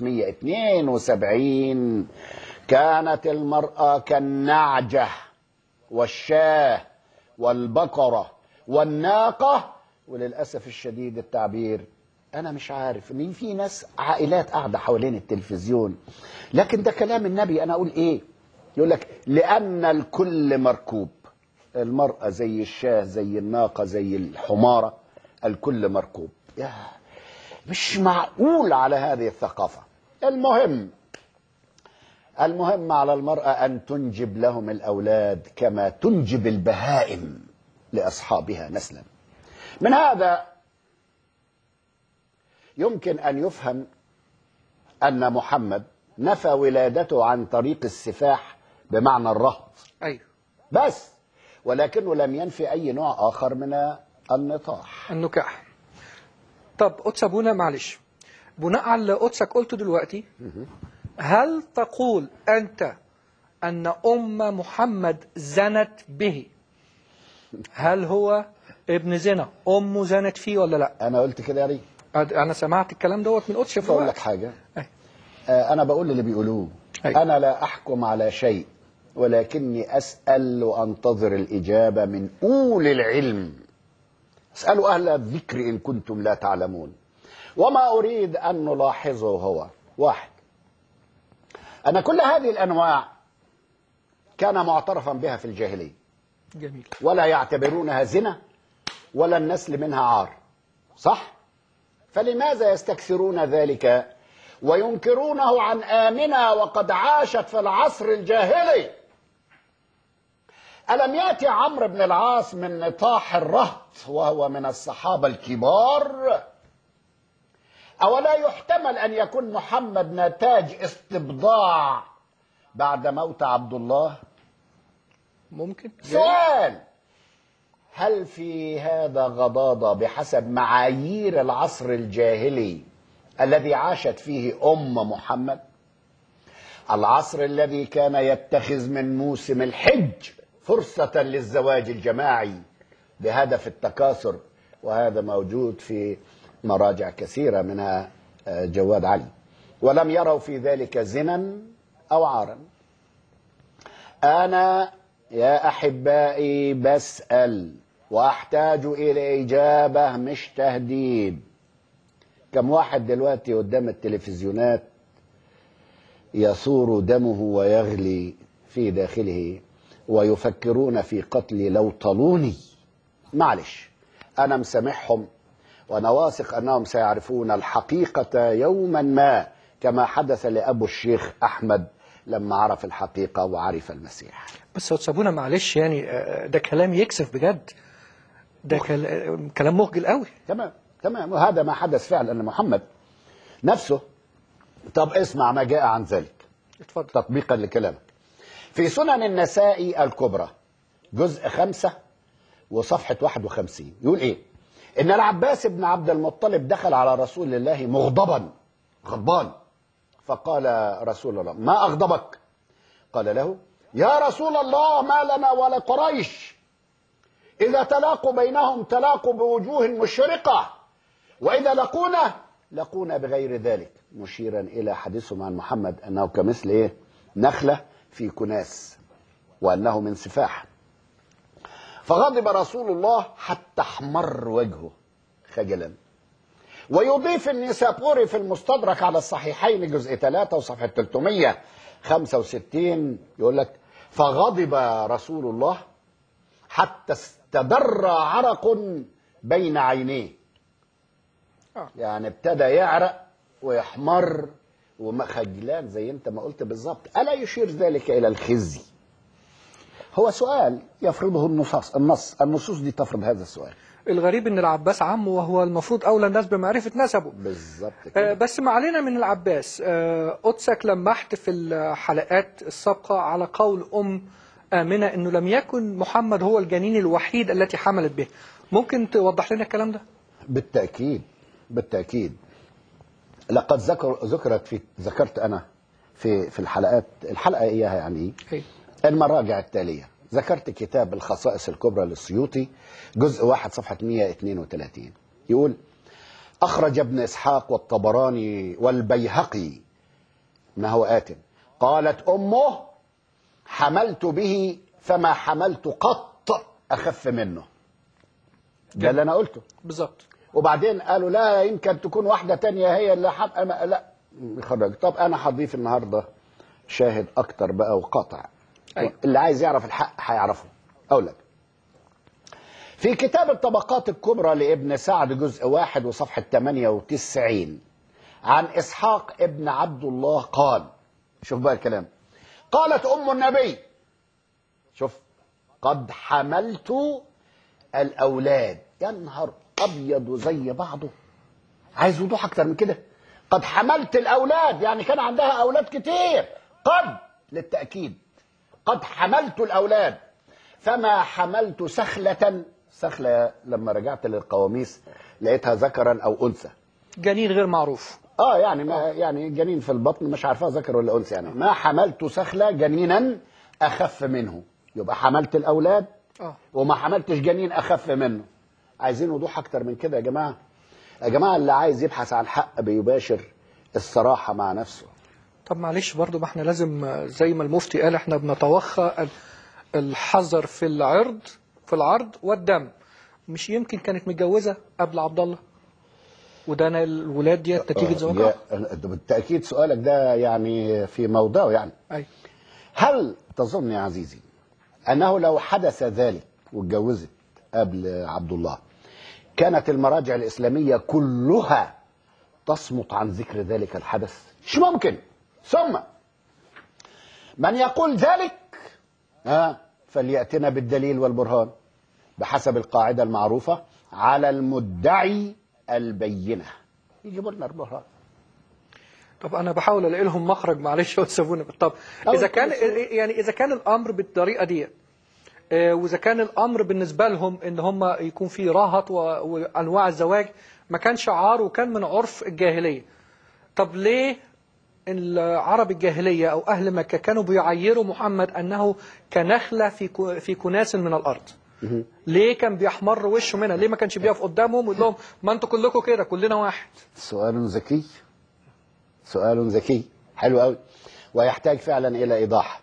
Speaker 1: 172 كانت المرأة كالنعجة والشاه والبقرة والناقة وللأسف الشديد التعبير أنا مش عارف إن في ناس عائلات قاعدة حوالين التلفزيون لكن ده كلام النبي أنا أقول إيه يقول لك لأن الكل مركوب المرأة زي الشاه زي الناقة زي الحمارة الكل مركوب يا مش معقول على هذه الثقافة المهم المهم على المرأة أن تنجب لهم الأولاد كما تنجب البهائم لأصحابها نسلا من هذا يمكن أن يفهم أن محمد نفى ولادته عن طريق السفاح بمعنى الرهط
Speaker 5: ايوه
Speaker 1: بس ولكنه لم ينفي أي نوع آخر من النطاح
Speaker 5: النكاح طب قدس ابونا معلش بناء على اللي قدسك قلته دلوقتي هل تقول أنت أن أم محمد زنت به هل هو ابن زنا أمه زنت فيه ولا لا
Speaker 1: انا قلت كده يا ري
Speaker 5: أد- أنا سمعت الكلام دوت من قدس في
Speaker 1: بقول لك
Speaker 5: وقت.
Speaker 1: حاجه
Speaker 5: أي.
Speaker 1: آه، انا بقول اللي بيقولوه
Speaker 5: أي.
Speaker 1: انا لا احكم على شيء ولكني اسال وانتظر الاجابه من اولي العلم اسالوا اهل الذكر ان كنتم لا تعلمون وما اريد ان نلاحظه هو واحد ان كل هذه الانواع كان معترفا بها في الجاهليه
Speaker 5: جميل
Speaker 1: ولا يعتبرونها زنا ولا النسل منها عار صح فلماذا يستكثرون ذلك وينكرونه عن آمنة وقد عاشت في العصر الجاهلي ألم يأتي عمرو بن العاص من نطاح الرهط وهو من الصحابة الكبار أولا يحتمل أن يكون محمد نتاج استبضاع بعد موت عبد الله
Speaker 5: ممكن
Speaker 1: سؤال هل في هذا غضاضة بحسب معايير العصر الجاهلي الذي عاشت فيه أم محمد العصر الذي كان يتخذ من موسم الحج فرصة للزواج الجماعي بهدف التكاثر وهذا موجود في مراجع كثيرة منها آه، جواد علي ولم يروا في ذلك زنا أو عارا أنا يا أحبائي بسأل وأحتاج إلى إجابة مش تهديد كم واحد دلوقتي قدام التلفزيونات يثور دمه ويغلي في داخله ويفكرون في قتلي لو طلوني معلش أنا مسامحهم وأنا واثق أنهم سيعرفون الحقيقة يوما ما كما حدث لأبو الشيخ أحمد لما عرف الحقيقة وعرف المسيح
Speaker 5: بس يا سابونا معلش يعني آه، ده كلام يكسف بجد ده كل- كلام مخجل قوي
Speaker 1: تمام تمام وهذا ما حدث فعلا أن محمد نفسه طب اسمع ما جاء عن ذلك
Speaker 5: اتفضل
Speaker 1: تطبيقا لكلامك في سنن النسائي الكبرى جزء خمسة وصفحة 51 يقول ايه ان العباس بن عبد المطلب دخل على رسول الله مغضبا غضبان فقال رسول الله ما اغضبك قال له يا رسول الله ما لنا ولا قريش اذا تلاقوا بينهم تلاقوا بوجوه مشرقه واذا لقونا لقونا بغير ذلك مشيرا الى حديثهم عن محمد انه كمثل ايه نخله في كناس وانه من سفاح فغضب رسول الله حتى احمر وجهه خجلا ويضيف النسابوري في المستدرك على الصحيحين جزء 3 وصفحة 365 يقول لك فغضب رسول الله حتى استدر عرق بين عينيه
Speaker 5: آه.
Speaker 1: يعني ابتدى يعرق ويحمر وخجلان زي انت ما قلت بالظبط الا يشير ذلك الى الخزي هو سؤال يفرضه النصوص النص النصوص دي تفرض هذا السؤال
Speaker 5: الغريب ان العباس عمه وهو المفروض اولى الناس بمعرفه نسبه
Speaker 1: بالظبط
Speaker 5: آه،
Speaker 1: كده
Speaker 5: بس ما علينا من العباس آه، قدسك لمحت في الحلقات السابقة على قول أم آمنة أنه لم يكن محمد هو الجنين الوحيد التي حملت به ممكن توضح لنا الكلام ده
Speaker 1: بالتاكيد بالتاكيد لقد ذكر ذكرت في ذكرت انا في في الحلقات الحلقه اياها يعني ايه
Speaker 5: أي.
Speaker 1: المراجع التالية ذكرت كتاب الخصائص الكبرى للسيوطي جزء واحد صفحة 132 يقول أخرج ابن إسحاق والطبراني والبيهقي ما هو آت قالت أمه حملت به فما حملت قط أخف منه ده اللي أنا قلته
Speaker 5: بالظبط
Speaker 1: وبعدين قالوا لا يمكن تكون واحدة تانية هي اللي حب... أما- لا يخرج طب أنا هضيف النهاردة شاهد أكتر بقى وقاطع
Speaker 5: أيوة.
Speaker 1: اللي عايز يعرف الحق هيعرفه أقول لك في كتاب الطبقات الكبرى لابن سعد جزء واحد وصفحة 98 عن إسحاق ابن عبد الله قال شوف بقى الكلام قالت أم النبي شوف قد حملت الأولاد يا نهار أبيض زي بعضه عايز وضوح أكتر من كده قد حملت الأولاد يعني كان عندها أولاد كتير قد للتأكيد قد حملت الأولاد فما حملت سخلة سخلة لما رجعت للقواميس لقيتها ذكرا أو أنثى
Speaker 5: جنين غير معروف
Speaker 1: اه يعني ما يعني جنين في البطن مش عارفاه ذكر ولا انثى يعني ما حملت سخله جنينا اخف منه يبقى حملت الاولاد
Speaker 5: اه
Speaker 1: وما حملتش جنين اخف منه عايزين وضوح اكتر من كده يا جماعه يا جماعه اللي عايز يبحث عن حق بيباشر الصراحه مع نفسه
Speaker 5: طب معلش برضو ما احنا لازم آه، زي ما المفتي قال احنا بنتوخى ال- الحذر في العرض في العرض والدم مش يمكن كانت متجوزة قبل عبد الله وده انا الولاد دي نتيجة زواجها
Speaker 1: يا- بالتاكيد سؤالك ده يعني في موضعه يعني
Speaker 5: ايوه
Speaker 1: هل تظن يا عزيزي انه لو حدث ذلك واتجوزت قبل عبد الله كانت المراجع الاسلاميه كلها تصمت عن ذكر ذلك الحدث مش ممكن ثم من يقول ذلك آه فلياتنا بالدليل والبرهان بحسب القاعده المعروفه على المدعي البينه يجيبوا لنا البرهان
Speaker 5: طب انا بحاول الاقي لهم مخرج معلش وتسيبوني طب
Speaker 1: أو
Speaker 5: اذا كان
Speaker 1: التلفزيون.
Speaker 5: يعني اذا كان الامر بالطريقه دي آه، واذا كان الامر بالنسبه لهم ان هم يكون في راهط و- وانواع الزواج ما كان شعار وكان من عرف الجاهليه طب ليه العرب الجاهليه او اهل مكه كانوا بيعيروا محمد انه كنخله في كو- في كناس من الارض ليه كان بيحمر وشه منها ليه ما كانش بيقف قدامهم ويقول لهم ما انتوا كلكم كده كلنا واحد
Speaker 1: سؤال ذكي سؤال ذكي حلو قوي ويحتاج فعلا الى ايضاح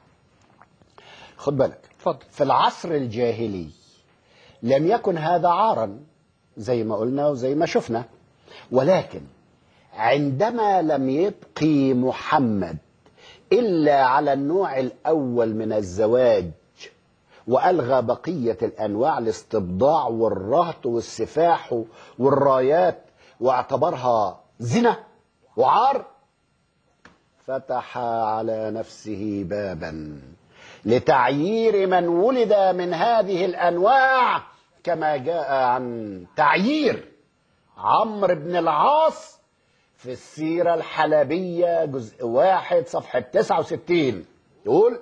Speaker 1: خد بالك
Speaker 5: اتفضل
Speaker 1: في العصر الجاهلي لم يكن هذا عارا زي ما قلنا وزي ما شفنا ولكن عندما لم يبقي محمد الا على النوع الاول من الزواج والغى بقيه الانواع الاستبضاع والرهط والسفاح والرايات واعتبرها زنا وعار فتح على نفسه بابا لتعيير من ولد من هذه الانواع كما جاء عن تعيير عمرو بن العاص في السيرة الحلبية جزء واحد صفحة 69 يقول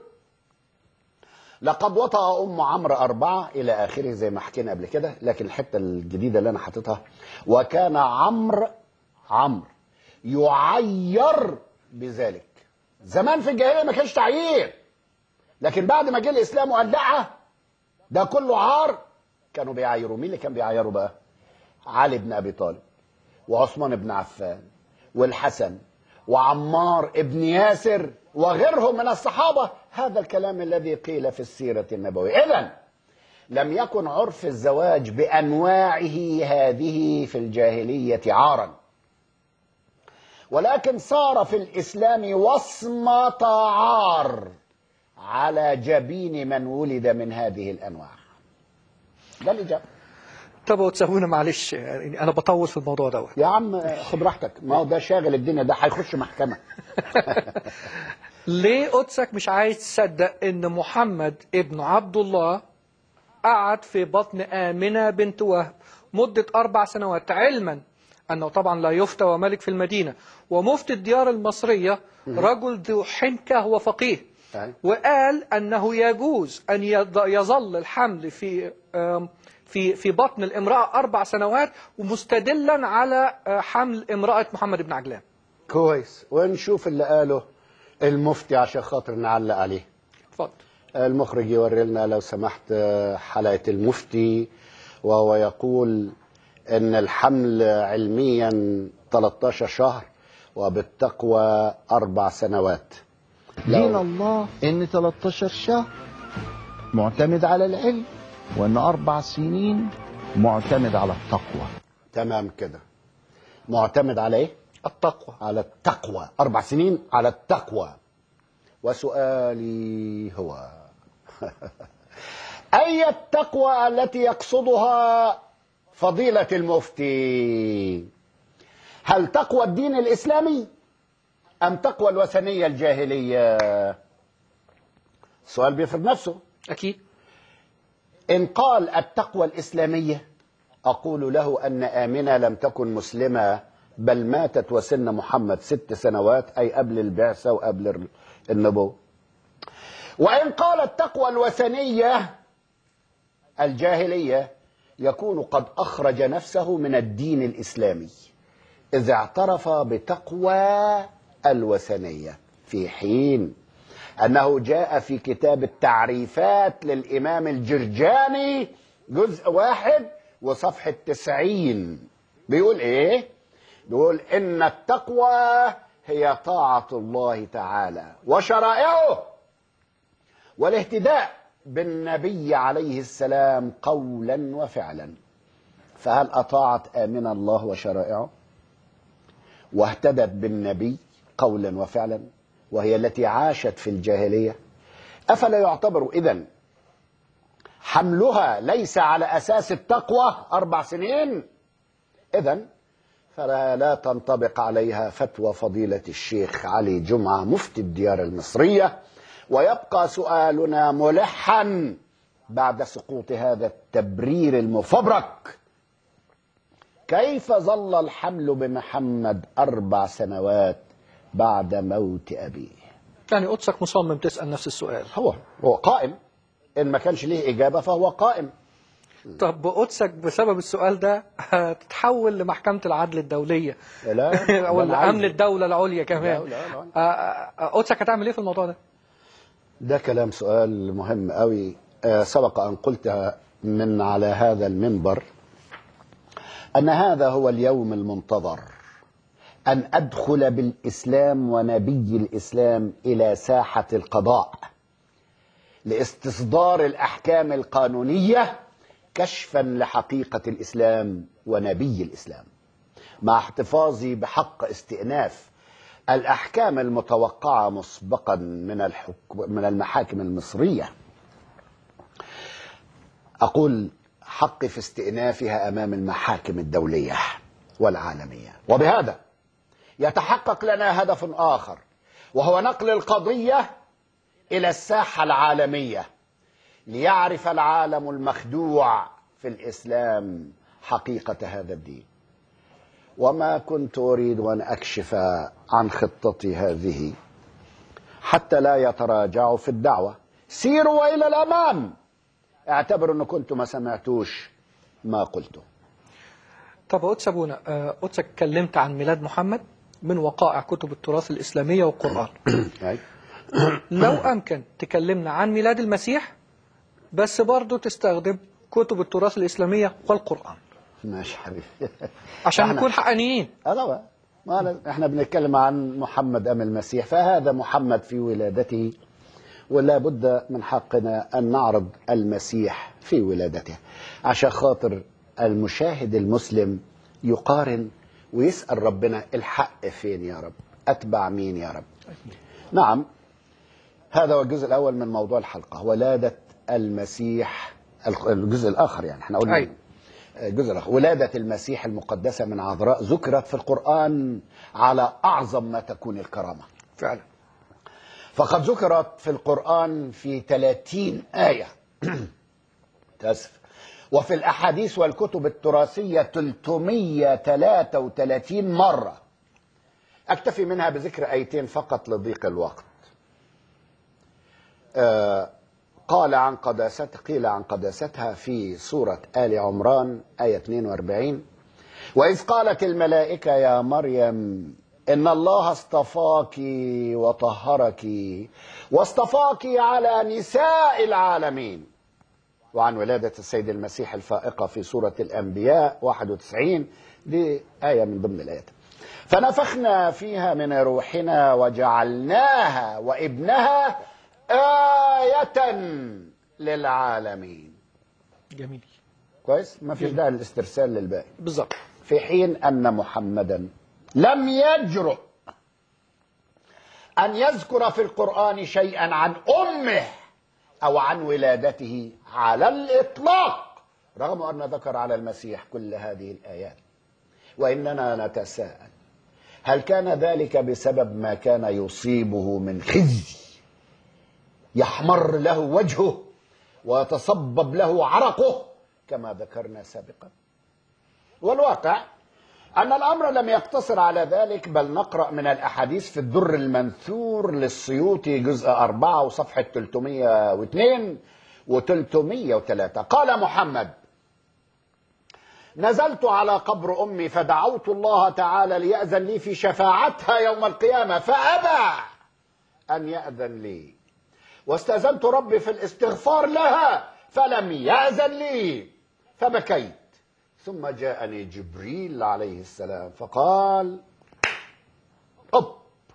Speaker 1: لقد وطأ أم عمرو أربعة إلى آخره زي ما حكينا قبل كده لكن الحتة الجديدة اللي أنا حاططها وكان عمرو عمرو يعير بذلك زمان في الجاهلية ما كانش تعيير لكن بعد ما جه الإسلام وقال لا ده كله عار كانوا بيعايروا مين اللي كان بيعايروا بقى علي بن أبي طالب وعثمان بن عفان والحسن وعمار ابن ياسر وغيرهم من الصحابة هذا الكلام الذي قيل في السيرة النبوية إذن لم يكن عرف الزواج بأنواعه هذه في الجاهلية عارا ولكن صار في الإسلام وصمة عار على جبين من ولد من هذه الأنواع ده الإجابة
Speaker 5: طب وتسوينا معلش يعني انا بطول في الموضوع دوت
Speaker 1: يا عم خد راحتك ما هو ده شاغل الدنيا ده هيخش محكمة
Speaker 5: ليه قدسك مش عايز تصدق ان محمد ابن عبد الله قعد في بطن آمنة بنت وهب مدة أربع سنوات علما أنه طبعا لا يفتى وملك في المدينة ومفتي الديار المصرية رجل ذو حنكة وفقيه
Speaker 1: أي.
Speaker 5: وقال أنه يجوز أن يض- يظل الحمل في آم، في في بطن الامرأة أربع سنوات ومستدلا على آه، حمل امرأة محمد بن عجلان
Speaker 1: كويس ونشوف اللي قاله المفتي عشان خاطر نعلق عليه
Speaker 5: اتفضل
Speaker 1: المخرج يوري لنا لو سمحت حلقة المفتي وهو يقول ان الحمل علميا 13 شهر وبالتقوى اربع سنوات
Speaker 7: دين الله ان 13 شهر معتمد على العلم وان اربع سنين معتمد على التقوى
Speaker 1: تمام كده معتمد على ايه
Speaker 5: التقوى
Speaker 1: على التقوى اربع سنين على التقوى وسؤالي هو اي التقوى التي يقصدها فضيلة المفتي هل تقوى الدين الاسلامي ام تقوى الوثنية الجاهلية السؤال بيفرض نفسه
Speaker 5: أكيد
Speaker 1: إن قال التقوى الإسلامية أقول له أن آمنة لم تكن مسلمة بل ماتت وسن محمد ست سنوات أي قبل البعثة وقبل النبوة وإن قال التقوى الوثنية الجاهلية يكون قد أخرج نفسه من الدين الإسلامي إذ اعترف بتقوى الوثنية في حين أنه جاء في كتاب التعريفات للإمام الجرجاني جزء واحد وصفحة تسعين بيقول إيه؟ بيقول إن التقوى هي طاعة الله تعالى وشرائعه والاهتداء بالنبي عليه السلام قولا وفعلا فهل أطاعت آمنة الله وشرائعه واهتدت بالنبي قولا وفعلا وهي التي عاشت في الجاهلية أفلا يعتبر إذن حملها ليس على أساس التقوى أربع سنين إذن فلا لا تنطبق عليها فتوى فضيلة الشيخ علي جمعة مفتي الديار المصرية ويبقى سؤالنا ملحا بعد سقوط هذا التبرير المفبرك كيف ظل الحمل بمحمد أربع سنوات بعد موت أبيه
Speaker 5: يعني قدسك مصمم تسأل نفس السؤال
Speaker 1: هو هو قائم إن ما كانش ليه إجابة فهو قائم
Speaker 5: طب قدسك بسبب السؤال ده هتتحول لمحكمة العدل الدولية
Speaker 1: لا
Speaker 5: أو
Speaker 1: ده أنا عايز-
Speaker 5: أمن الدولة العليا كمان
Speaker 1: لا، لا، لا.
Speaker 5: آه، آه، قدسك هتعمل إيه في الموضوع ده؟
Speaker 1: ده كلام سؤال مهم قوي آه، سبق أن قلت من على هذا المنبر أن هذا هو اليوم المنتظر أن أدخل بالإسلام ونبي الإسلام إلى ساحة القضاء لاستصدار الأحكام القانونية كشفا لحقيقة الإسلام ونبي الإسلام مع احتفاظي بحق استئناف الأحكام المتوقعة مسبقا من الحكم من المحاكم المصرية أقول حق في استئنافها أمام المحاكم الدولية والعالمية وبهذا يتحقق لنا هدف آخر وهو نقل القضية إلى الساحة العالمية ليعرف العالم المخدوع في الإسلام حقيقة هذا الدين وما كنت أريد أن أكشف عن خطتي هذه حتى لا يتراجعوا في الدعوة سيروا إلى الأمام اعتبروا أن كنتم ما سمعتوش ما قلته
Speaker 5: طب قدس أبونا آه، قدسك اتكلمت عن ميلاد محمد من وقائع كتب التراث الإسلامية والقرآن
Speaker 1: أي.
Speaker 5: لو أمكن تكلمنا عن ميلاد المسيح بس برضه تستخدم كتب التراث الإسلامية والقرآن
Speaker 1: ماشي حبيبي
Speaker 5: عشان
Speaker 1: إحنا-
Speaker 5: نكون حقانيين
Speaker 1: اه طبعا ما أنا- احنا بنتكلم عن محمد ام المسيح فهذا محمد في ولادته ولا بد من حقنا ان نعرض المسيح في ولادته عشان خاطر المشاهد المسلم يقارن ويسال ربنا الحق فين يا رب اتبع مين يا رب نعم هذا هو الجزء الاول من موضوع الحلقه ولاده المسيح الجزء الاخر يعني احنا قلنا
Speaker 5: أيوة.
Speaker 1: الجزء الآخر ولادة المسيح المقدسة من عذراء ذكرت في القرآن على أعظم ما تكون الكرامة
Speaker 5: فعلا
Speaker 1: فقد ذكرت في القرآن في 30 آية تأسف وفي الأحاديث والكتب التراثية 333 مرة أكتفي منها بذكر آيتين فقط لضيق الوقت آه قال عن قداست قيل عن قداستها في سورة آل عمران آية 42 وإذ قالت الملائكة يا مريم إن الله اصطفاك وطهرك واصطفاك على نساء العالمين وعن ولادة السيد المسيح الفائقة في سورة الأنبياء 91 دي آية من ضمن الآيات فنفخنا فيها من روحنا وجعلناها وابنها آية للعالمين
Speaker 5: جميل
Speaker 1: كويس ما فيش داعي للاسترسال للباقي
Speaker 5: بالظبط
Speaker 1: في حين أن محمدا لم يجرؤ أن يذكر في القرآن شيئا عن أمه أو عن ولادته على الإطلاق رغم أن ذكر على المسيح كل هذه الآيات وإننا نتساءل هل كان ذلك بسبب ما كان يصيبه من خزي يحمر له وجهه ويتصبب له عرقه كما ذكرنا سابقا والواقع أن الأمر لم يقتصر على ذلك بل نقرأ من الأحاديث في الدر المنثور للسيوطي جزء أربعة وصفحة 302 و 303 قال محمد نزلت على قبر أمي فدعوت الله تعالى ليأذن لي في شفاعتها يوم القيامة فأبى أن يأذن لي واستأذنت ربي في الاستغفار لها فلم يأذن لي فبكيت ثم جاءني جبريل عليه السلام فقال أب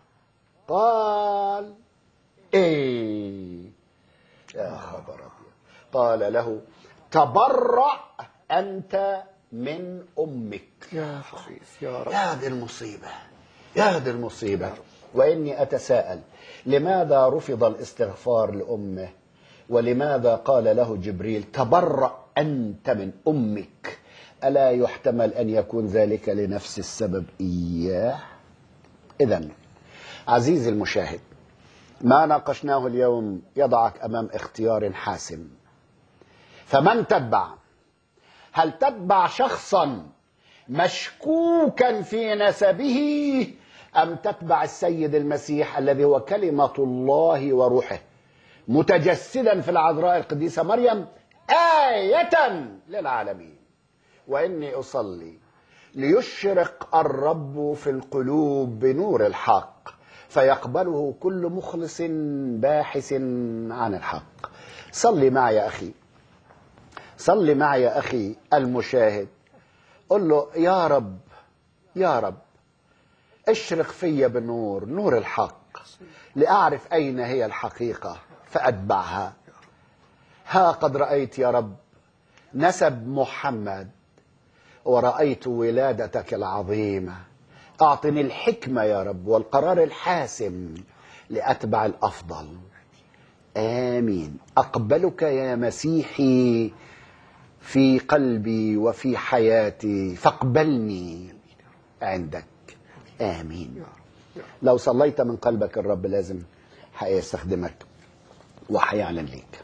Speaker 1: قال ايه يا خبر أبيض قال له تبرأ أنت من أمك
Speaker 5: يا حفيظ يا رب
Speaker 1: يا دي المصيبة يا دي المصيبة وإني أتساءل لماذا رفض الاستغفار لأمه ولماذا قال له جبريل تبرأ أنت من أمك ألا يحتمل أن يكون ذلك لنفس السبب إياه إذا عزيزي المشاهد ما ناقشناه اليوم يضعك أمام اختيار حاسم فمن تتبع هل تتبع شخصا مشكوكا في نسبه ام تتبع السيد المسيح الذي هو كلمه الله وروحه متجسدا في العذراء القديسه مريم ايه للعالمين واني اصلي ليشرق الرب في القلوب بنور الحق فيقبله كل مخلص باحث عن الحق صلي معي يا اخي صلي معي يا أخي المشاهد قل له يا رب يا رب اشرق في بالنور نور الحق لأعرف أين هي الحقيقة فأتبعها ها قد رأيت يا رب نسب محمد ورأيت ولادتك العظيمة أعطني الحكمة يا رب والقرار الحاسم لأتبع الأفضل آمين أقبلك يا مسيحي في قلبي وفي حياتي فاقبلني عندك آمين لو صليت من قلبك الرب لازم هيستخدمك وهيعلن ليك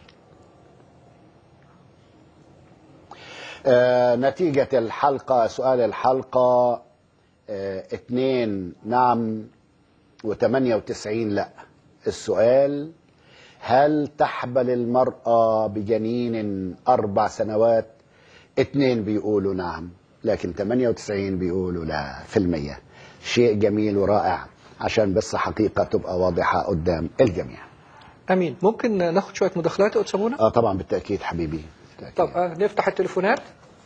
Speaker 1: آه نتيجة الحلقة سؤال الحلقة آه اتنين نعم وثمانية وتسعين لا السؤال هل تحبل المرأة بجنين أربع سنوات اتنين بيقولوا نعم لكن 98 بيقولوا لا في المية شيء جميل ورائع عشان بس حقيقة تبقى واضحة قدام الجميع
Speaker 5: امين ممكن ناخد شويه مداخلات يا استاذ منى
Speaker 1: اه طبعا بالتأكيد حبيبي بالتأكيد.
Speaker 5: طب آه نفتح التليفونات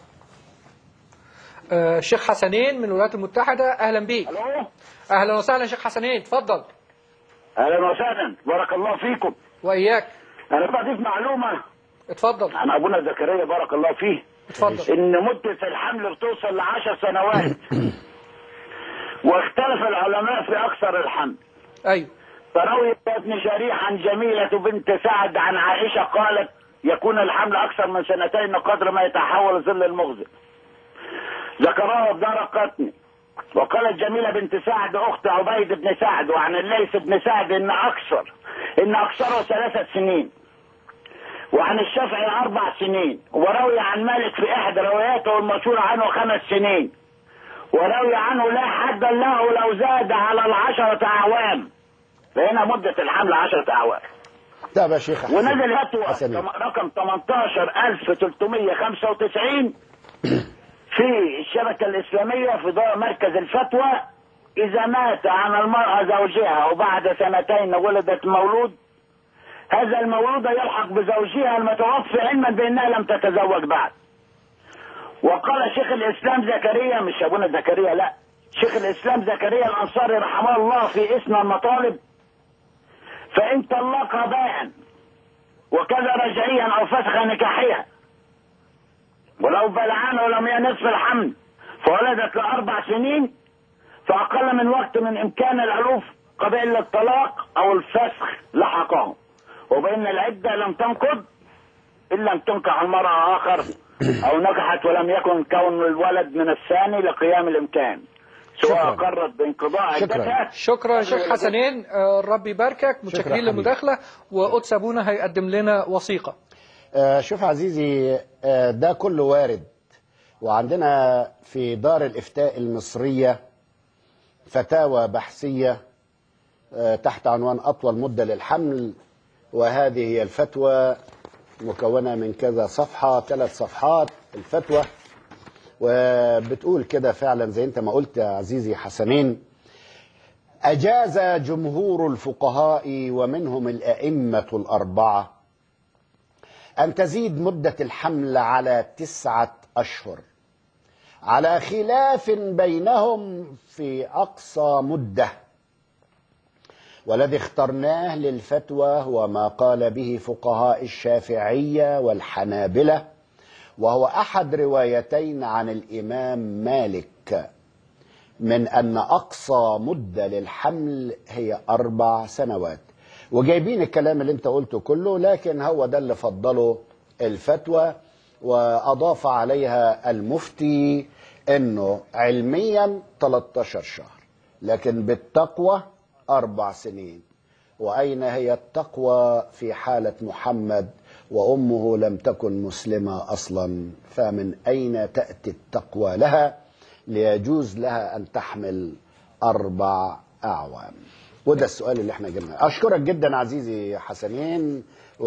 Speaker 5: آه شيخ حسنين من الولايات المتحده اهلا بيك
Speaker 8: الو
Speaker 5: اهلا وسهلا شيخ حسنين اتفضل
Speaker 8: اهلا وسهلا بارك الله فيكم
Speaker 5: واياك
Speaker 8: انا بضيف معلومه
Speaker 5: اتفضل
Speaker 8: عن ابونا زكريا بارك الله فيه
Speaker 5: اتفضل
Speaker 8: ان مده الحمل بتوصل لعشر سنوات واختلف العلماء في اكثر الحمل
Speaker 5: ايوه
Speaker 8: فروي ابن شريح عن جميلة بنت سعد عن عائشة قالت يكون الحمل أكثر من سنتين قدر ما يتحول ظل المغزى ذكرها الدار قطني وقالت جميلة بنت سعد أخت عبيد بن سعد وعن الليث بن سعد إن أكثر إن أكثره ثلاثة سنين وعن الشافعي أربع سنين وروي عن مالك في إحدى رواياته المشهورة عنه خمس سنين وروي عنه لا حد له لو زاد على العشرة أعوام فهنا مدة الحمل عشرة أعوام
Speaker 1: طب يا شيخ حسن.
Speaker 8: ونزل فتوى
Speaker 1: حسنين.
Speaker 8: تم- رقم 18395 في الشبكة الإسلامية في دار مركز الفتوى إذا مات عن المرأة زوجها وبعد سنتين ولدت مولود هذا المولود يلحق بزوجها المتوفي علما بأنها لم تتزوج بعد وقال شيخ الإسلام زكريا مش أبونا زكريا لا شيخ الإسلام زكريا الأنصاري رحمه الله في اسم المطالب فإن طلقها باء وكذا رجعيا أو فسخ نكاحها ولو بلعان ولم ينصف الحمل فولدت لأربع سنين فأقل من وقت من إمكان الألوف قبل الطلاق أو الفسخ لحقهم وبأن العدة لم تنقض إن لم تنكح المرأة آخر أو نكحت ولم يكن كون الولد من الثاني لقيام الإمكان سواء
Speaker 1: شكراً.
Speaker 8: قرت بانقضاء
Speaker 1: شكراً.
Speaker 8: عدتها
Speaker 5: شكرا شيخ حسنين آه، الرب يباركك متشكرين
Speaker 1: حبيبي.
Speaker 5: للمداخله وقدس ابونا هيقدم لنا وثيقه
Speaker 1: آه، شوف عزيزي آه، ده كله وارد وعندنا في دار الإفتاء المصرية فتاوى بحثية آه، تحت عنوان أطول مدة للحمل وهذه هي الفتوى مكونة من كذا صفحة ثلاث صفحات الفتوى وبتقول كده فعلا زي انت ما قلت يا عزيزي حسنين أجاز جمهور الفقهاء ومنهم الأئمة الأربعة أن تزيد مدة الحمل على تسعة أشهر على خلاف بينهم في أقصى مدة والذي اخترناه للفتوى هو ما قال به فقهاء الشافعية والحنابلة وهو أحد روايتين عن الإمام مالك من أن أقصى مدة للحمل هي أربع سنوات وجايبين الكلام اللي انت قلته كله لكن هو ده اللي فضله الفتوى وأضاف عليها المفتي أنه علميا 13 شهر لكن بالتقوى أربع سنين وأين هي التقوى في حالة محمد وأمه لم تكن مسلمة أصلا فمن أين تأتي التقوى لها ليجوز لها أن تحمل أربع أعوام وده السؤال اللي احنا جبناه أشكرك جدا عزيزي حسنين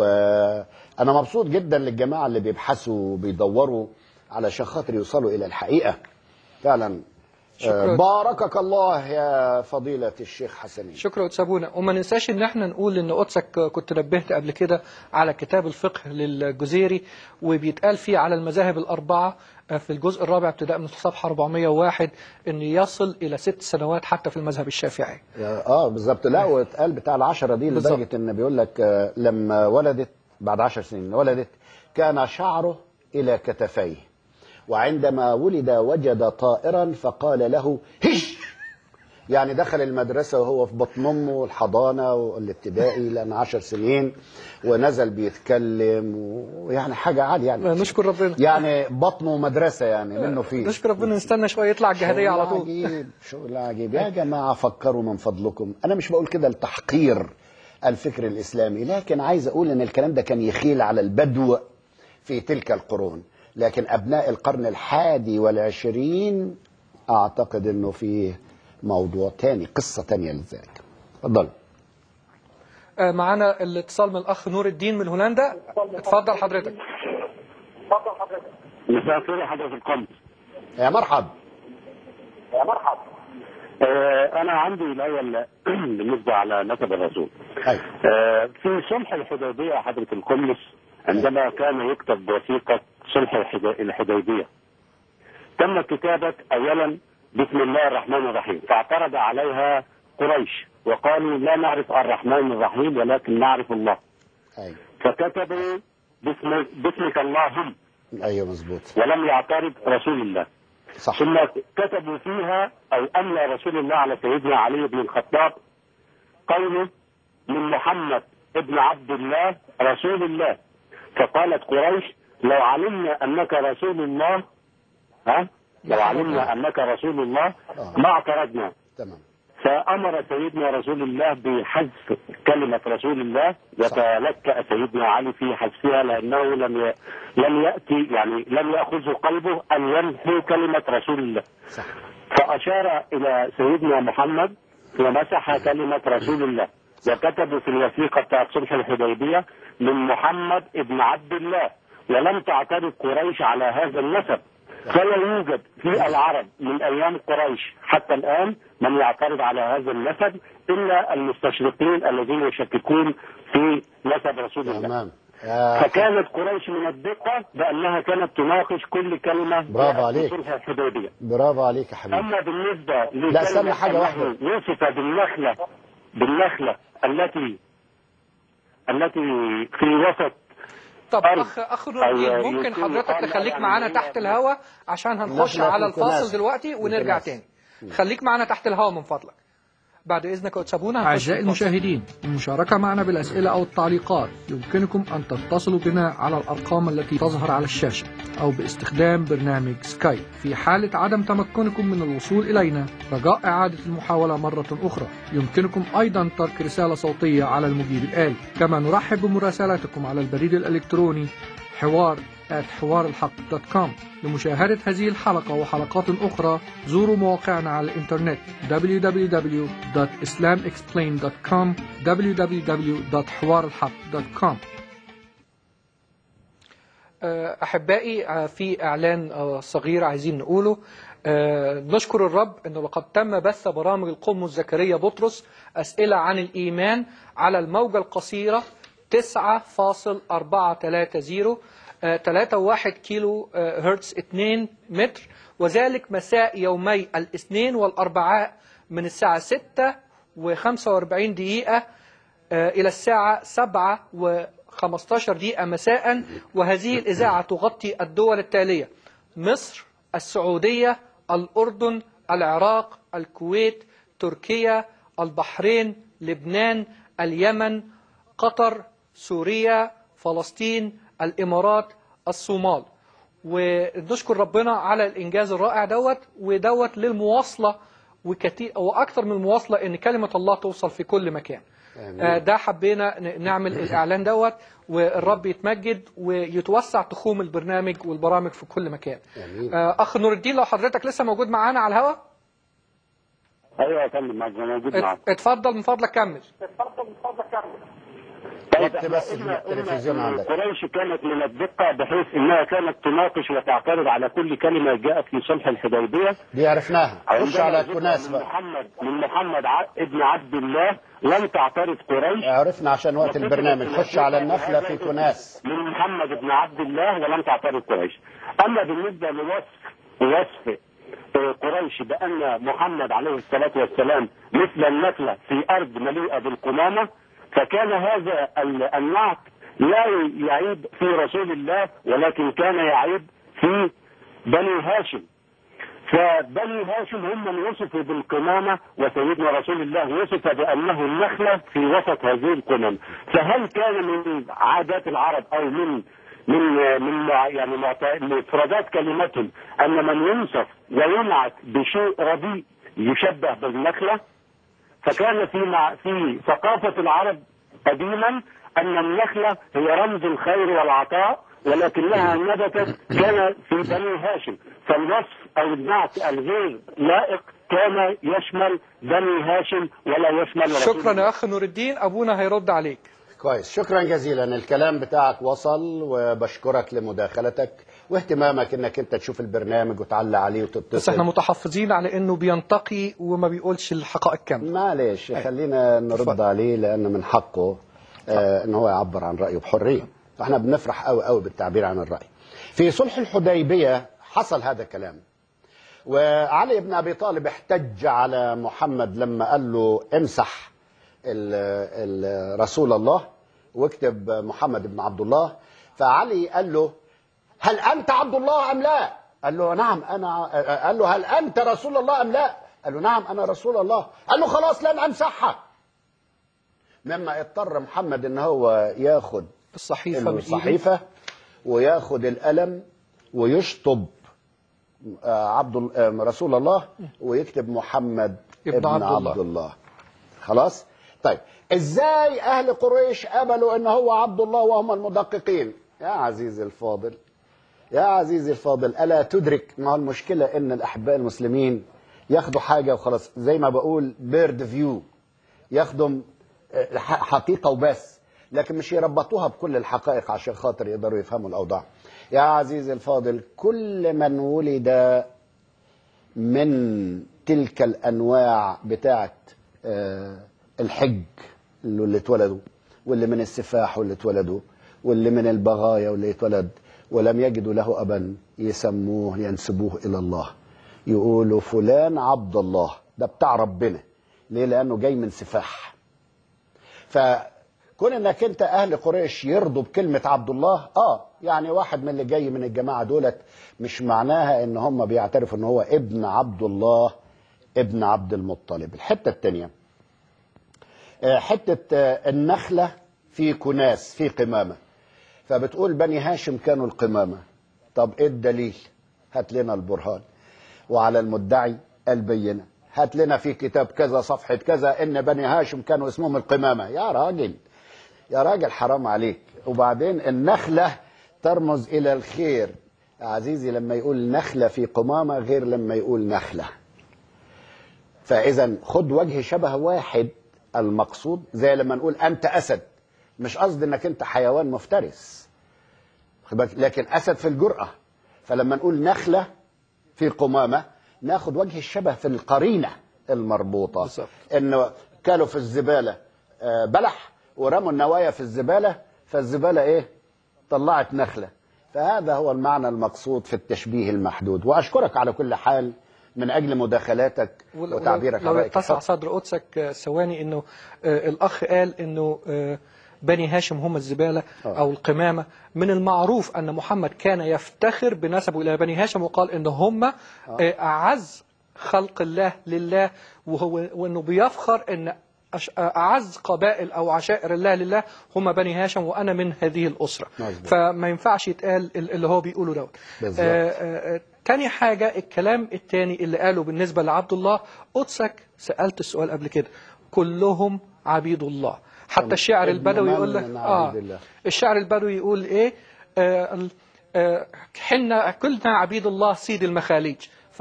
Speaker 1: وأنا مبسوط جدا للجماعة اللي بيبحثوا وبيدوروا علشان خاطر يوصلوا إلى الحقيقة فعلا
Speaker 5: شكراً.
Speaker 1: آه، باركك الله يا فضيلة الشيخ حسنين
Speaker 5: شكرا أتسابونا وما ننساش ان احنا نقول ان قدسك كنت نبهت قبل كده على كتاب الفقه للجزيري وبيتقال فيه على المذاهب الأربعة في الجزء الرابع ابتداء من الصفحة 401 ان يصل إلى ست سنوات حتى في المذهب الشافعي
Speaker 1: اه بالظبط لا واتقال بتاع العشرة دي
Speaker 5: بالظبط.
Speaker 1: لدرجة ان بيقول لك آه، لما ولدت بعد عشر سنين ولدت كان شعره إلى كتفيه وعندما ولد وجد طائرا فقال له هش يعني دخل المدرسة وهو في بطن أمه الحضانة والابتدائي لأن عشر سنين ونزل بيتكلم ويعني حاجة عالية يعني
Speaker 5: نشكر ربنا
Speaker 1: يعني بطنه مدرسة يعني منه فيه
Speaker 5: نشكر ربنا نستنى شوية يطلع الجهادية على
Speaker 1: شغل
Speaker 5: طول
Speaker 1: عجيب شغل عجيب يا جماعة فكروا من فضلكم أنا مش بقول كده لتحقير الفكر الإسلامي لكن عايز أقول أن الكلام ده كان يخيل على البدو في تلك القرون لكن أبناء القرن الحادي والعشرين أعتقد أنه فيه موضوع تاني قصة تانية لذلك اتفضل
Speaker 5: آه، معانا الاتصال من الأخ نور الدين من هولندا اتفضل حضرتك
Speaker 8: مساء الخير يا حضرة القمر
Speaker 1: يا مرحب
Speaker 8: آه، أنا عندي الأول بالنسبة على نسب الرسول
Speaker 1: أيوة.
Speaker 8: آه، في صلح الحديبية يا حضرة القمص عندما كان يكتب وثيقة صلح الحدا- الحديبية تم كتابة أولا بسم الله الرحمن الرحيم فاعترض عليها قريش وقالوا لا نعرف الرحمن الرحيم ولكن نعرف الله
Speaker 1: أيوة
Speaker 8: فكتبوا باسم باسمك اللهم
Speaker 1: أيوة مظبوط
Speaker 8: ولم يعترض رسول الله
Speaker 1: صح
Speaker 8: ثم كتبوا فيها او املى رسول الله على سيدنا علي بن الخطاب قوله من محمد ابن عبد الله رسول الله فقالت قريش لو علمنا انك رسول الله ها لو علمنا انك رسول الله ما اعترضنا
Speaker 1: تمام
Speaker 8: فامر سيدنا رسول الله بحذف كلمه رسول الله وتلكأ سيدنا علي في حذفها لانه لم ي... لم ياتي يعني لم ياخذه قلبه ان يمحو كلمه رسول الله
Speaker 1: صح
Speaker 8: فاشار الى سيدنا محمد ومسح كلمه رسول الله وكتبوا في الوثيقه بتاعت صلح الحديبيه من محمد ابن عبد الله ولم تعترض قريش على هذا النسب فلا يوجد في العرب من ايام قريش حتى الان من يعترض على هذا النسب الا المستشرقين الذين يشككون في نسب رسول الله
Speaker 1: تمام يا
Speaker 8: فكانت قريش من الدقه بانها كانت تناقش كل كلمه
Speaker 1: برافو
Speaker 8: في
Speaker 1: عليك.
Speaker 8: صلح الحديبيه
Speaker 1: برافو عليك يا حبيبي
Speaker 8: اما بالنسبه
Speaker 1: لا، استنى
Speaker 8: لكلمة
Speaker 1: حاجة
Speaker 8: أنه
Speaker 1: واحدة.
Speaker 8: وصف بالنخله بالنخله التي التي في وسط
Speaker 5: طب
Speaker 8: أرض.
Speaker 5: اخ اخ نور
Speaker 8: أو
Speaker 5: الدين ممكن
Speaker 8: يكون
Speaker 5: حضرتك
Speaker 8: قال
Speaker 5: تخليك
Speaker 8: يعني
Speaker 5: معانا
Speaker 8: هي-
Speaker 5: تحت الهواء عشان هنخش
Speaker 1: نخلة
Speaker 5: على
Speaker 1: الكناسة.
Speaker 5: الفاصل دلوقتي ونرجع
Speaker 1: الكناسة.
Speaker 5: تاني خليك معانا تحت الهواء من فضلك بعد اذنك يا تسابونا هنخش
Speaker 9: أعزائي
Speaker 5: في الفاصل.
Speaker 9: المشاهدين للمشاركة معنا بالأسئلة أو التعليقات يمكنكم أن تتصلوا بنا على الأرقام التي تظهر على الشاشة أو باستخدام برنامج سكايب في حالة عدم تمكنكم من الوصول إلينا رجاء إعادة المحاولة مرة أخرى يمكنكم أيضا ترك رسالة صوتية على المجيب الآلي كما نرحب بمراسلاتكم على البريد الإلكتروني حوار حوار الحق دوت كوم لمشاهدة هذه الحلقة وحلقات أخرى زوروا مواقعنا على الإنترنت www.islamexplained.com www.حوارالحق.com
Speaker 5: آه، أحبائي آه، في إعلان آه، صغير عايزين نقوله آه، نشكر الرب أنه لقد تم بث برامج القمص زكريا بطرس أسئلة عن الإيمان على الموجة القصيرة 9.430 آه، 3.1 كيلو آه، هرتز 2 متر وذلك مساء يومي الاثنين والأربعاء من الساعة 6 و45 دقيقة آه، إلى الساعة 7 و15 دقيقة مساء وهذه الإذاعة تغطي الدول التالية مصر السعودية الأردن العراق الكويت تركيا البحرين لبنان اليمن قطر سوريا فلسطين الإمارات الصومال ونشكر ربنا على الإنجاز الرائع دوت ودوت للمواصلة وكتير وأكثر من المواصلة إن كلمة الله توصل في كل مكان
Speaker 1: آمين.
Speaker 5: آه، ده حبينا ن- نعمل الإعلان دوت والرب يتمجد ويتوسع تخوم البرنامج والبرامج في كل مكان
Speaker 1: آمين.
Speaker 5: آه، أخ نور الدين لو حضرتك لسه موجود معانا على الهواء
Speaker 8: ايوه يا فندم موجود معاك
Speaker 5: ات- اتفضل من فضلك كمل
Speaker 1: وقت بس في التلفزيون عندك
Speaker 8: قريش كانت من الدقة بحيث انها كانت تناقش وتعترض على كل كلمة جاءت في صلح الحديبية
Speaker 1: دي عرفناها خش على
Speaker 8: عندما
Speaker 1: الكناس
Speaker 8: ذكر
Speaker 1: بقى
Speaker 8: من محمد من محمد ع- ابن عبد الله لم تعترض قريش
Speaker 1: عرفنا عشان وقت البرنامج خش على النخلة في كناس
Speaker 8: من محمد بن عبد الله ولم تعترض قريش اما بالنسبة لوصف وصف آه، قريش بان محمد عليه الصلاة والسلام مثل النخلة في ارض مليئة بالقمامة فكان هذا ال- النعت لا يعيب في رسول الله ولكن كان يعيب في بني هاشم فبني هاشم هم من وصفوا بالقمامة وسيدنا رسول الله وصف بأنه النخلة في وسط هذه القمم فهل كان من عادات العرب أو من من من يعني معت- مفردات كلمتهم أن من ينصف وينعت بشيء رديء يشبه بالنخلة فكان في مع في ثقافة العرب قديما أن النخلة هي رمز الخير والعطاء ولكنها نبتت كان في بني هاشم فالوصف أو النعت الغير لائق كان يشمل بني هاشم ولا يشمل رسول
Speaker 5: شكرا
Speaker 8: الله.
Speaker 5: يا أخ نور الدين أبونا هيرد عليك
Speaker 1: كويس شكرا جزيلا الكلام بتاعك وصل وبشكرك لمداخلتك واهتمامك انك انت تشوف البرنامج وتعلق عليه
Speaker 5: بس
Speaker 1: وتتصل
Speaker 5: احنا متحفظين على انه بينتقي وما بيقولش الحقائق كامله
Speaker 1: معلش خلينا نرد عليه لأنه من حقه آه ان هو يعبر عن رأيه بحرية فاحنا بنفرح قوي قوي بالتعبير عن الرأي في صلح الحديبية حصل هذا الكلام وعلي بن أبي طالب احتج على محمد لما قال له امسح ال- ال- رسول الله واكتب محمد بن عبد الله فعلي قال له هل أنت عبد الله أم لا قال له نعم أنا قال له هل أنت رسول الله أم لا قال له نعم أنا رسول الله قال له خلاص لن أمسحها مما اضطر محمد ان هو ياخد
Speaker 5: الصحيفه من إيده.
Speaker 1: الصحيفة وياخد القلم ويشطب آه، عبد ال- آه، رسول الله ويكتب محمد
Speaker 5: ابن
Speaker 1: ابن
Speaker 5: عبد الله.
Speaker 1: عبد الله خلاص طيب ازاي اهل قريش قبلوا ان هو عبد الله وهم المدققين يا عزيزي الفاضل يا عزيزي الفاضل الا تدرك ما هو المشكله ان الاحباء المسلمين ياخدوا حاجه وخلاص زي ما بقول بيرد فيو ياخدوا آه، ح- حقيقه وبس لكن مش يربطوها بكل الحقائق عشان خاطر يقدروا يفهموا الاوضاع يا عزيزي الفاضل كل من ولد من تلك الانواع بتاعت آه، الحج اللي اللي اتولدوا واللي من السفاح واللي اتولدوا واللي من البغايا واللي اتولد ولم يجدوا له ابا يسموه ينسبوه الى الله يقولوا فلان عبد الله ده بتاع ربنا ليه لانه جاي من سفاح فكون انك انت اهل قريش يرضوا بكلمه عبد الله اه يعني واحد من اللي جاي من الجماعه دولت مش معناها ان هم بيعترفوا ان هو ابن عبد الله ابن عبد المطلب الحته الثانيه حته آه، النخله في كناس في قمامه فبتقول بني هاشم كانوا القمامه طب ايه الدليل هات لنا البرهان وعلى المدعي البينه هات لنا في كتاب كذا صفحه كذا ان بني هاشم كانوا اسمهم القمامه يا راجل يا راجل حرام عليك وبعدين النخله ترمز الى الخير يا عزيزي لما يقول نخله في قمامه غير لما يقول نخله فاذا خد وجه شبه واحد المقصود زي لما نقول انت اسد مش قصد انك انت حيوان مفترس واخد بالك؟ لكن اسد في الجرأه فلما نقول نخله في قمامه ناخد وجه الشبه في القرينه المربوطه
Speaker 5: بالظبط.
Speaker 1: انه كانوا في الزباله آه، بلح ورموا النوايا في الزباله فالزباله ايه طلعت نخله فهذا هو المعنى المقصود في التشبيه المحدود واشكرك على كل حال من اجل مداخلاتك
Speaker 5: ول-
Speaker 1: وتعبيرك عن
Speaker 5: لو
Speaker 1: رايك
Speaker 5: اتسع
Speaker 1: اتفضل.
Speaker 5: صدر قدسك آه، ثواني انه آه، الاخ قال انه آه، بني هاشم هم الزباله
Speaker 1: آه.
Speaker 5: او القمامه من المعروف ان محمد كان يفتخر بنسبه الى بني هاشم وقال ان هم آه، اعز خلق الله لله وهو وانه بيفخر ان أش- اعز قبائل او عشائر الله لله هم بني هاشم وانا من هذه الاسره
Speaker 1: مظبوط.
Speaker 5: فما ينفعش يتقال ال- اللي هو بيقوله دوت
Speaker 1: بالظبط.
Speaker 5: آه، آه، آه، تاني حاجة الكلام التاني اللي قاله بالنسبة لعبد الله قدسك سألت السؤال قبل كده كلهم عبيد الله حتى الشعر
Speaker 1: ابن
Speaker 5: البدوي
Speaker 1: من
Speaker 5: يقول لك
Speaker 1: من
Speaker 5: آه
Speaker 1: عبيد الله.
Speaker 5: الشعر البدوي يقول ايه آه ال- آه حنا كلنا عبيد الله سيد المخاليج ف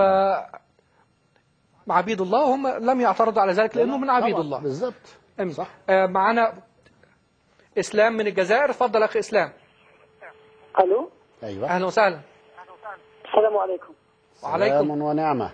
Speaker 5: عبيد الله هم لم يعترضوا على ذلك لانهم من عبيد
Speaker 1: طبعاً،
Speaker 5: الله
Speaker 1: بالظبط
Speaker 5: أمين.
Speaker 1: صح.
Speaker 5: آه معنا اسلام من الجزائر اتفضل اخي اسلام
Speaker 10: الو
Speaker 1: ايوه
Speaker 5: اهلا وسهلا
Speaker 10: السلام عليكم
Speaker 5: وعليكم
Speaker 1: سلام ونعمه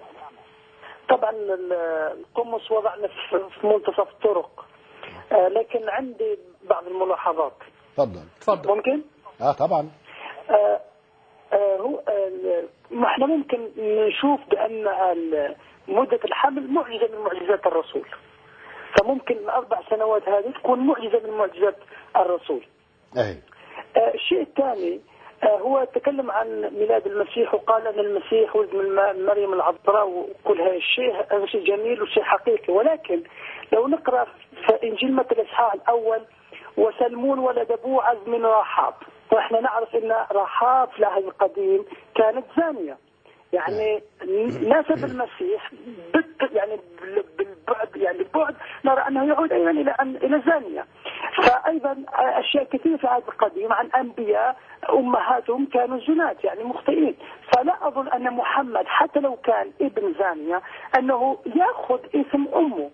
Speaker 10: طبعا ال- القمص وضعنا في في منتصف الطرق آه، لكن عندي بعض الملاحظات
Speaker 1: اتفضل
Speaker 5: اتفضل
Speaker 10: ممكن
Speaker 1: اه طبعا
Speaker 10: آه، آه، هو آه، ما احنا ممكن نشوف بان ال- مده الحمل معجزه من معجزات الرسول فممكن الاربع سنوات هذه تكون معجزه من معجزات الرسول
Speaker 1: اي
Speaker 10: آه، الشيء الثاني آه، هو تكلم عن ميلاد المسيح وقال ان المسيح ولد من م- مريم العذراء وكل هذا الشيء هذا شيء جميل وشيء حقيقي ولكن لو نقرا في انجيل متى الاصحاح الاول وسلمون ولد بوعز من رحاب واحنا نعرف ان رحاب في العهد القديم كانت زانيه يعني نسب المسيح بت يعني بال- بالبعد يعني بالبعد نرى انه يعود ايضا الى أن- الى زانيه فايضا اشياء كثيره في العهد القديم عن انبياء امهاتهم كانوا زنات يعني مخطئين فلا اظن ان محمد حتى لو كان ابن زانيه انه ياخذ اسم امه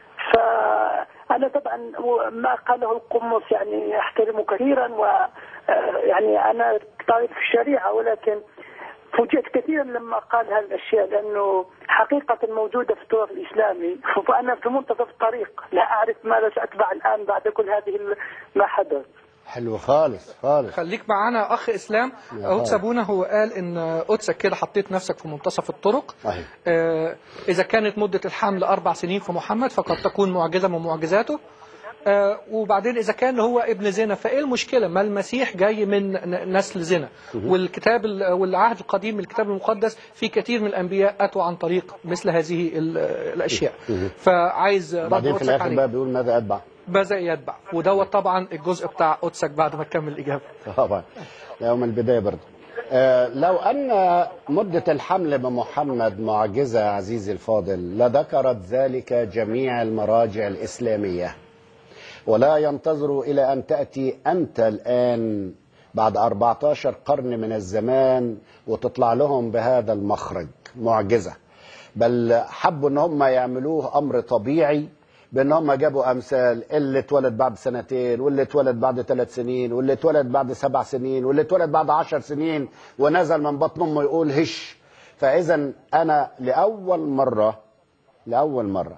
Speaker 10: فأنا طبعا ما قاله القمص يعني أحترمه كثيرا و آه، يعني أنا طالب في الشريعة ولكن فوجئت كثيرا لما قال هذه الأشياء لأنه حقيقة موجودة في التراث الإسلامي فأنا في منتصف الطريق لا أعرف ماذا سأتبع الآن بعد كل هذه ال- ما حدث
Speaker 1: حلو خالص خالص
Speaker 5: خليك معانا اخ اسلام
Speaker 1: يا
Speaker 5: اهو
Speaker 1: هاي.
Speaker 5: سابونا هو قال ان قدسك كده حطيت نفسك في منتصف الطرق
Speaker 1: أهي.
Speaker 5: آه اذا كانت مده الحمل اربع سنين في محمد فقد تكون معجزه من معجزاته آه وبعدين اذا كان هو ابن زنا فايه المشكله ما المسيح جاي من ن- نسل زنا والكتاب ال- والعهد القديم من الكتاب المقدس في كثير من الانبياء اتوا عن طريق مثل هذه ال- الاشياء فعايز رد
Speaker 1: بعدين في
Speaker 5: قدسك
Speaker 1: الاخر
Speaker 5: عليه
Speaker 1: بقى بيقول ماذا اتبع
Speaker 5: ماذا يتبع ودوت طبعا الجزء بتاع قدسك بعد ما تكمل الاجابه
Speaker 1: طبعا يوم البدايه برضه آه لو ان مده الحمل بمحمد معجزه عزيزي الفاضل لذكرت ذلك جميع المراجع الاسلاميه ولا ينتظر الى ان تاتي انت الان بعد 14 قرن من الزمان وتطلع لهم بهذا المخرج معجزه بل حبوا ان هم يعملوه امر طبيعي بان هم جابوا امثال اللي اتولد بعد سنتين واللي اتولد بعد ثلاث سنين واللي اتولد بعد سبع سنين واللي اتولد بعد عشر سنين ونزل من بطن امه يقول هش فاذا انا لاول مره لاول مره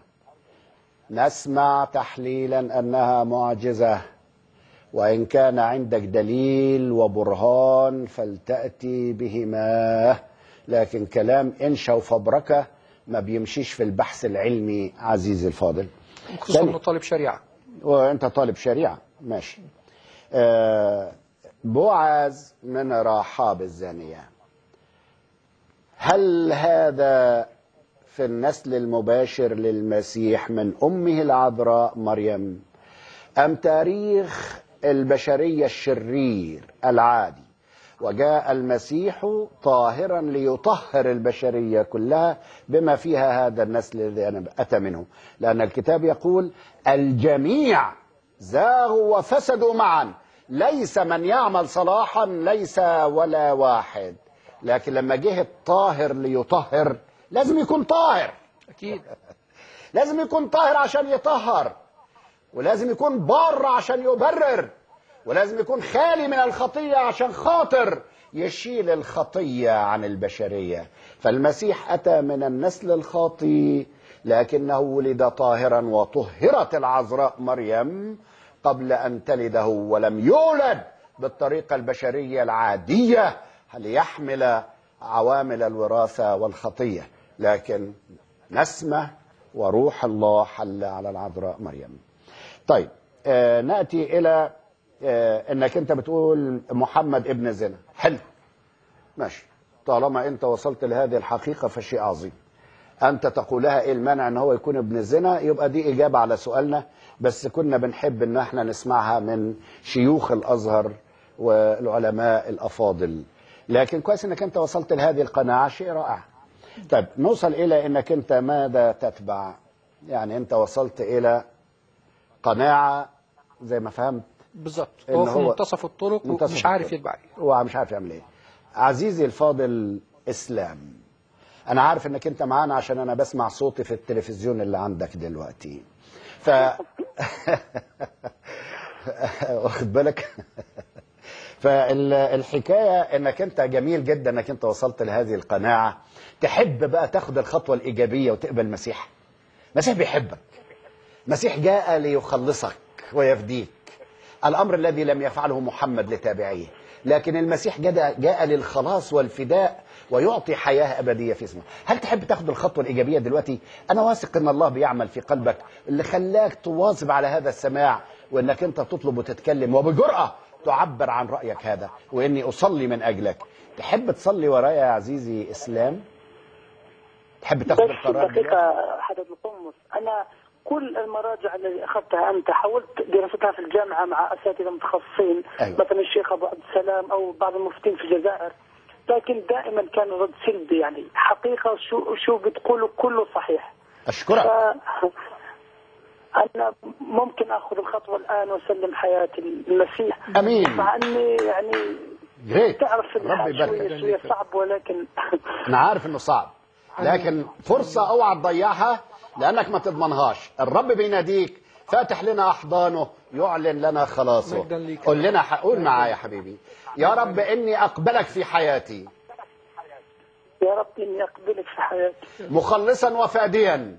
Speaker 1: نسمع تحليلا انها معجزه وان كان عندك دليل وبرهان فلتاتي بهما لكن كلام انشا وفبركه ما بيمشيش في البحث العلمي عزيزي الفاضل
Speaker 5: خصوصا
Speaker 1: تاني.
Speaker 5: انه طالب شريعه
Speaker 1: وانت طالب شريعه ماشي آه بوعز من رحاب الزانيه هل هذا في النسل المباشر للمسيح من امه العذراء مريم ام تاريخ البشريه الشرير العادي وجاء المسيح طاهرا ليطهر البشريه كلها بما فيها هذا النسل الذي أنا اتى منه لان الكتاب يقول الجميع زاغوا وفسدوا معا ليس من يعمل صلاحا ليس ولا واحد لكن لما جه الطاهر ليطهر لازم يكون طاهر
Speaker 5: اكيد
Speaker 1: لازم يكون طاهر عشان يطهر ولازم يكون بار عشان يبرر ولازم يكون خالي من الخطية عشان خاطر يشيل الخطية عن البشرية فالمسيح أتى من النسل الخاطي لكنه ولد طاهرا وطهرت العذراء مريم قبل أن تلده ولم يولد بالطريقة البشرية العادية ليحمل عوامل الوراثة والخطية لكن نسمة وروح الله حل على العذراء مريم طيب آه نأتي إلى آه انك انت بتقول محمد ابن زنا حلو ماشي طالما انت وصلت لهذه الحقيقه فشيء عظيم انت تقولها ايه المانع ان هو يكون ابن زنا يبقى دي اجابه على سؤالنا بس كنا بنحب ان احنا نسمعها من شيوخ الازهر والعلماء الافاضل لكن كويس انك انت وصلت لهذه القناعه شيء رائع طيب نوصل الى انك انت ماذا تتبع يعني انت وصلت الى قناعه زي ما فهمت
Speaker 5: بالظبط
Speaker 1: إن
Speaker 5: هو في
Speaker 1: هو
Speaker 5: منتصف الطرق
Speaker 1: منتصف
Speaker 5: ومش عارف
Speaker 1: الطرق.
Speaker 5: يتبع ايه
Speaker 1: هو مش عارف يعمل ايه عزيزي الفاضل اسلام انا عارف انك انت معانا عشان انا بسمع صوتي في التلفزيون اللي عندك دلوقتي ف واخد بالك فالحكايه انك انت جميل جدا انك انت وصلت لهذه القناعه تحب بقى تاخد الخطوه الايجابيه وتقبل المسيح المسيح بيحبك المسيح جاء ليخلصك ويفديك الأمر الذي لم يفعله محمد لتابعيه لكن المسيح جاء, جاء للخلاص والفداء ويعطي حياة أبدية في اسمه هل تحب تاخد الخطوة الإيجابية دلوقتي أنا واثق أن الله بيعمل في قلبك اللي خلاك تواظب على هذا السماع وأنك أنت تطلب وتتكلم وبجرأة تعبر عن رأيك هذا وإني أصلي من أجلك تحب تصلي ورايا يا عزيزي إسلام تحب تاخد
Speaker 10: بس
Speaker 1: القرار دلوقتي؟
Speaker 10: دقيقة حضرة القمص أنا كل المراجع اللي أخذتها أنت حاولت دراستها في الجامعة مع أساتذة متخصصين
Speaker 1: أيوة.
Speaker 10: مثلا الشيخ أبو عبد السلام أو بعض المفتين في الجزائر لكن دائما كان رد سلبي يعني حقيقة شو شو بتقولوا كله صحيح
Speaker 1: أشكرك
Speaker 10: ف- أنا ممكن أخذ الخطوة الآن وأسلم حياتي للمسيح
Speaker 1: أمين.
Speaker 10: مع أني يعني
Speaker 1: جريت
Speaker 10: تعرف
Speaker 1: ربي
Speaker 10: الحال شوية
Speaker 1: يبارك
Speaker 10: شوية صعب ولكن
Speaker 1: انا عارف انه صعب لكن فرصة اوعى تضيعها لانك ما تضمنهاش الرب بيناديك فاتح لنا احضانه يعلن لنا خلاصه
Speaker 5: مجداً ليك.
Speaker 1: قول لنا قول معايا يا حبيبي يا رب اني اقبلك في حياتي
Speaker 10: يا رب إني أقبلك في حياتي
Speaker 1: مخلصا وفاديا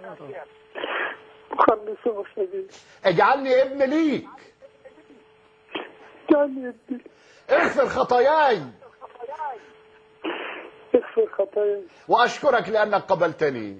Speaker 10: خلص وفدي
Speaker 1: اجعلني ابن ليك
Speaker 10: جعلني ابني
Speaker 1: اغفر خطاياي
Speaker 10: اغفر خطاياي
Speaker 1: واشكرك لانك قبلتني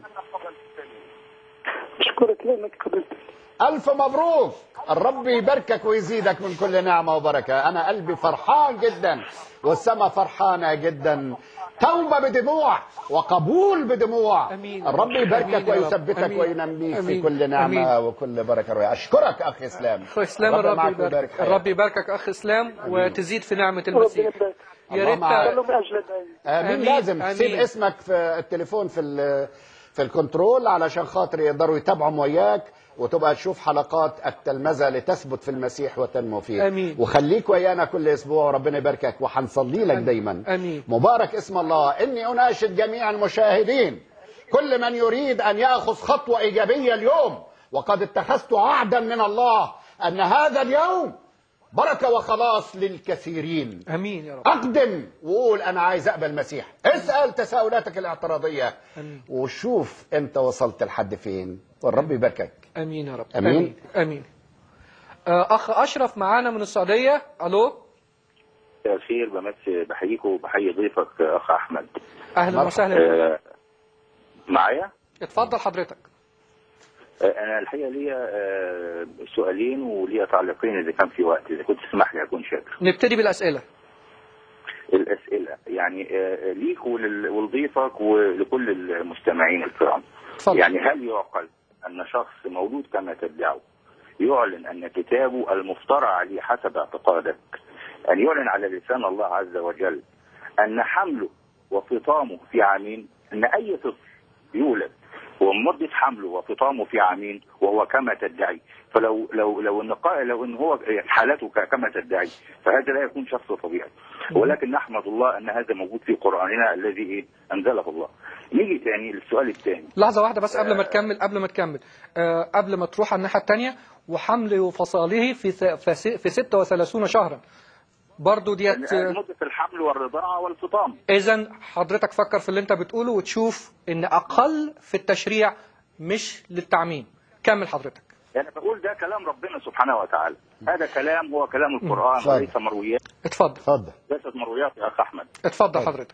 Speaker 10: أشكرك لأنك قبلتني
Speaker 1: ألف مبروك الرب يباركك ويزيدك من كل نعمة وبركة أنا قلبي فرحان جدا والسماء فرحانة جدا توبة بدموع وقبول بدموع
Speaker 5: أمين.
Speaker 1: الرب
Speaker 5: أمين
Speaker 1: يباركك
Speaker 5: يا رب.
Speaker 1: ويثبتك
Speaker 5: أمين.
Speaker 1: وينميك في
Speaker 5: أمين.
Speaker 1: كل نعمة
Speaker 5: أمين.
Speaker 1: وكل بركة رؤيا أشكرك أخي إسلام
Speaker 5: اخ اسلام الرب
Speaker 1: معك
Speaker 5: يبارك
Speaker 1: ويبارك
Speaker 5: الرب
Speaker 1: حياتك.
Speaker 5: يباركك اخ اسلام وتزيد في نعمه
Speaker 10: ربنا
Speaker 5: المسيح
Speaker 10: يبارك
Speaker 5: يا
Speaker 1: الله
Speaker 5: ريت
Speaker 1: معك.
Speaker 10: صلوا من أجل دائما
Speaker 1: آمين
Speaker 5: آمين.
Speaker 1: لازم
Speaker 5: آمين.
Speaker 1: تسيب اسمك في التليفون في ال- في الكنترول علشان خاطر يقدروا يتابعوا وياك وتبقى تشوف حلقات التلمذة لتثبت في المسيح وتنمو فيه
Speaker 5: آمين.
Speaker 1: وخليك ويانا كل اسبوع وربنا يباركك وحنصلي لك دايما
Speaker 5: آمين.
Speaker 1: مبارك اسم الله اني اناشد جميع المشاهدين كل من يريد ان ياخذ خطوه ايجابيه اليوم وقد اتخذت عهدا من الله ان هذا اليوم بركه وخلاص للكثيرين
Speaker 5: امين يا رب
Speaker 1: اقدم وقول انا عايز اقبل المسيح اسال تساؤلاتك الاعتراضيه
Speaker 5: آمين.
Speaker 1: وشوف انت وصلت لحد فين والرب يباركك
Speaker 5: امين يا رب
Speaker 1: أمين.
Speaker 5: امين, أمين. آه، اخ اشرف معانا من السعوديه الو
Speaker 11: مساء الخير بمسي بحييك وبحيي ضيفك اخ احمد
Speaker 5: اهلا
Speaker 1: مرحبا.
Speaker 5: وسهلا بك.
Speaker 11: آه، معايا
Speaker 5: اتفضل حضرتك
Speaker 11: آه، انا الحقيقه ليا آه، سؤالين وليا تعليقين اذا كان في وقت اذا كنت تسمح لي اكون شاكر
Speaker 5: نبتدي بالاسئله
Speaker 11: الاسئله يعني آه، ليك ولل- ولضيفك ولكل المستمعين الكرام
Speaker 5: اتفضل
Speaker 11: يعني هل يعقل ان شخص مولود كما تدعو يعلن ان كتابه المفترى عليه حسب اعتقادك ان يعلن على لسان الله عز وجل ان حمله وفطامه في عامين ان اي طفل يولد ومدة حمله وفطامه في عامين وهو كما تدعي فلو لو لو ان قا- لو ان هو حالته ك- كما تدعي فهذا لا يكون شخص طبيعي ولكن نحمد الله ان هذا موجود في قراننا الذي إيه؟ انزله الله نيجي تاني للسؤال الثاني
Speaker 5: لحظة واحدة بس قبل ما تكمل قبل ما تكمل آه قبل ما تروح على الناحية التانية وحمل وفصاله في ث- في س- في 36 شهرا برضو ديت
Speaker 11: مدة الحمل والرضاعة والفطام
Speaker 5: إذا حضرتك فكر في اللي أنت بتقوله وتشوف إن أقل في التشريع مش للتعميم كمل حضرتك
Speaker 11: أنا بقول ده كلام ربنا سبحانه وتعالى هذا كلام هو كلام القرآن
Speaker 1: اتفضل.
Speaker 11: وليس مرويات
Speaker 5: اتفضل
Speaker 1: اتفضل
Speaker 11: ليست مرويات يا أخ أحمد
Speaker 5: اتفضل حضرتك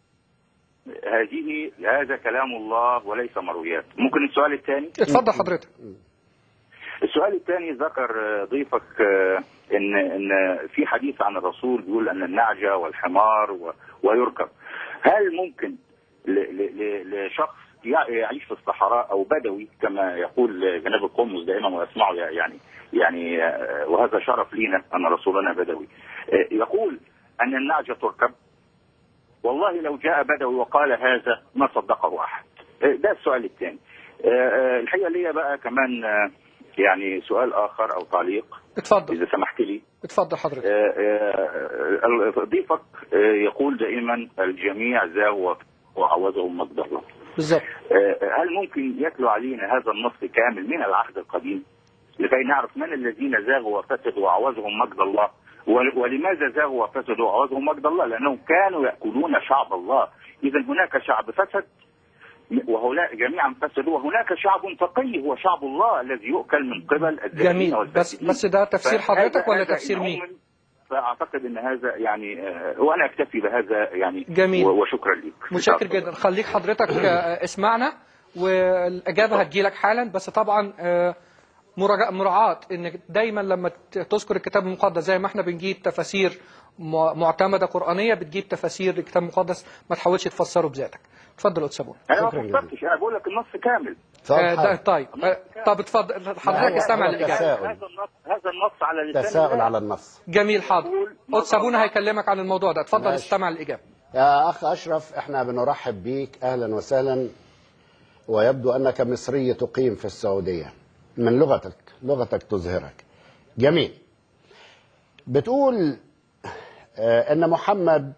Speaker 11: هذه هذا كلام الله وليس مرويات ممكن السؤال الثاني
Speaker 5: اتفضل حضرتك
Speaker 11: السؤال الثاني ذكر آه، ضيفك آه، ان ان في حديث عن الرسول بيقول ان النعجه والحمار و- ويركب هل ممكن ل- ل- ل- لشخص يع- يعيش في الصحراء او بدوي كما يقول جناب القمص دائما ويسمعه يعني يعني آه، وهذا شرف لينا ان رسولنا بدوي آه، يقول ان النعجه تركب والله لو جاء بدوي وقال هذا ما صدقه احد آه، ده السؤال الثاني آه، آه، الحقيقه ليا بقى كمان آه، يعني سؤال اخر او تعليق
Speaker 5: اتفضل
Speaker 11: اذا سمحت لي
Speaker 5: اتفضل حضرتك
Speaker 11: آه، آه، آه، ضيفك آه، يقول دائما الجميع زاغوا وعوزهم مجد الله
Speaker 5: بالظبط
Speaker 11: آه، هل ممكن يتلو علينا هذا النص كامل من العهد القديم لكي نعرف من الذين زاغوا وفسدوا وعوزهم مجد الله ول- ولماذا زاغوا وفسدوا وعوزهم مجد الله لانهم كانوا ياكلون شعب الله اذا هناك شعب فسد وهؤلاء جميعا فسدوا وهناك شعب تقي هو شعب الله الذي يؤكل من قبل الذين
Speaker 5: جميل بس
Speaker 11: والفاسدين.
Speaker 5: بس ده تفسير
Speaker 11: فهذا-
Speaker 5: حضرتك ولا
Speaker 11: هذا
Speaker 5: تفسير
Speaker 11: إن
Speaker 5: مين؟
Speaker 11: عموماً فاعتقد ان هذا يعني آه، وانا اكتفي بهذا يعني
Speaker 5: جميل.
Speaker 11: و- وشكرا لك
Speaker 5: متشكر جدا خليك حضرتك آه، اسمعنا والاجابه هتجيلك حالا بس طبعا آه، مراجع- مراعاة انك دايما لما ت- تذكر الكتاب المقدس زي ما احنا بنجيب تفاسير م- معتمده قرانيه بتجيب تفاسير للكتاب المقدس ما تحاولش تفسره بذاتك اتفضل يا استاذ سابون
Speaker 11: انا ما
Speaker 1: شكراً جزيلاً.
Speaker 11: فكرتش انا بقول لك النص كامل
Speaker 5: آه، ده-
Speaker 1: اتفضل
Speaker 5: طيب آه، طب اتفضل حضرتك
Speaker 1: هو-
Speaker 5: استمع
Speaker 1: هو
Speaker 5: للاجابه
Speaker 1: تساؤل.
Speaker 11: هذا النص هذا النص على لسان
Speaker 1: تساؤل
Speaker 11: الله.
Speaker 1: على النص
Speaker 5: جميل حاضر
Speaker 11: يقول
Speaker 5: استاذ سابون
Speaker 11: مضى-
Speaker 5: هيكلمك عن الموضوع ده اتفضل
Speaker 1: ماشي.
Speaker 5: استمع للاجابه
Speaker 1: يا أخ أشرف إحنا بنرحب بيك أهلا وسهلا ويبدو أنك مصري تقيم في السعودية من لغتك لغتك تظهرك جميل بتقول آه، أن محمد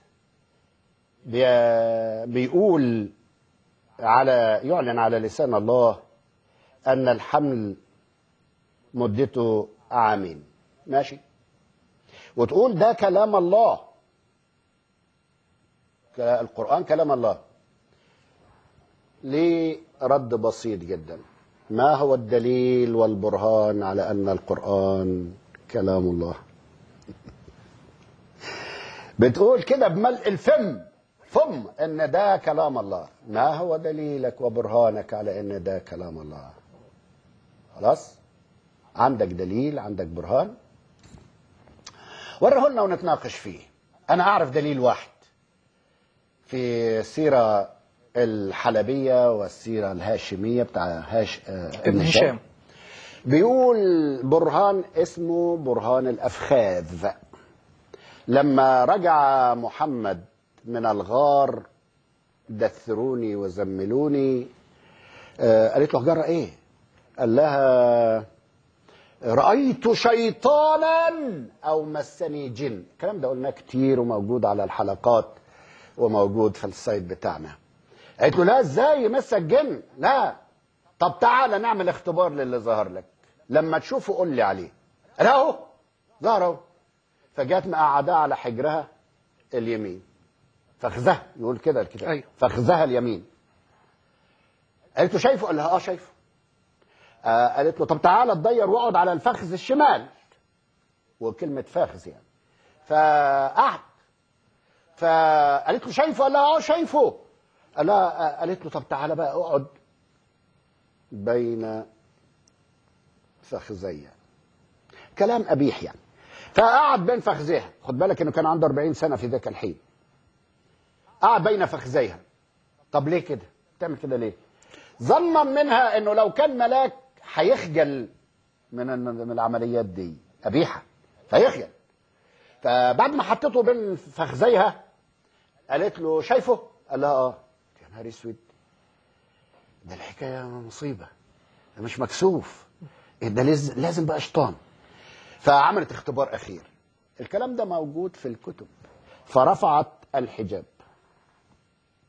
Speaker 1: بي- بيقول على يعلن على لسان الله أن الحمل مدته عامين ماشي وتقول ده كلام الله القرآن كلام الله ليه رد بسيط جدا ما هو الدليل والبرهان على أن القرآن كلام الله بتقول كده بملء الفم فم ان ده كلام الله ما هو دليلك وبرهانك على ان ده كلام الله خلاص عندك دليل عندك برهان وريه لنا ونتناقش فيه انا اعرف دليل واحد في السيرة الحلبية والسيرة الهاشمية بتاع هاش آه،
Speaker 5: ابن هشام
Speaker 1: بيقول برهان اسمه برهان الأفخاذ لما رجع محمد من الغار دثروني وزملوني آه، قالت له جرى ايه قال لها رأيت شيطانا أو مسني جن الكلام ده قلناه كتير وموجود على الحلقات وموجود في السايت بتاعنا قالت له لا ازاي يمسك جن لا طب تعالى نعمل اختبار للي ظهر لك لما تشوفه قول لي عليه قال اهو ظهر اهو فجت مقعداه على حجرها اليمين فخذها يقول كده الكتاب
Speaker 5: أيوه.
Speaker 1: فخذها اليمين قالت له شايفه قال لها اه شايفه آه قالت له طب تعالى تدير واقعد على الفخذ الشمال وكلمة فخذ يعني فقعد فقالت له شايفه قال لها اه شايفه قال لها آه، قالت له طب تعالى بقى اقعد بين فخذي كلام قبيح يعني فقعد بين فخذيها خد بالك انه كان عنده 40 سنه في ذاك الحين قعد بين فخذيها طب ليه كده تعمل كده ليه ظنا منها انه لو كان ملاك هيخجل من من العمليات دي قبيحه فيخجل فبعد ما حطيته بين فخذيها قالت له شايفه قال لها اه يا نهار اسود ده الحكايه مصيبه ده مش مكسوف إيه ده لازم لازم بقى شيطان فعملت اختبار اخير الكلام ده موجود في الكتب فرفعت الحجاب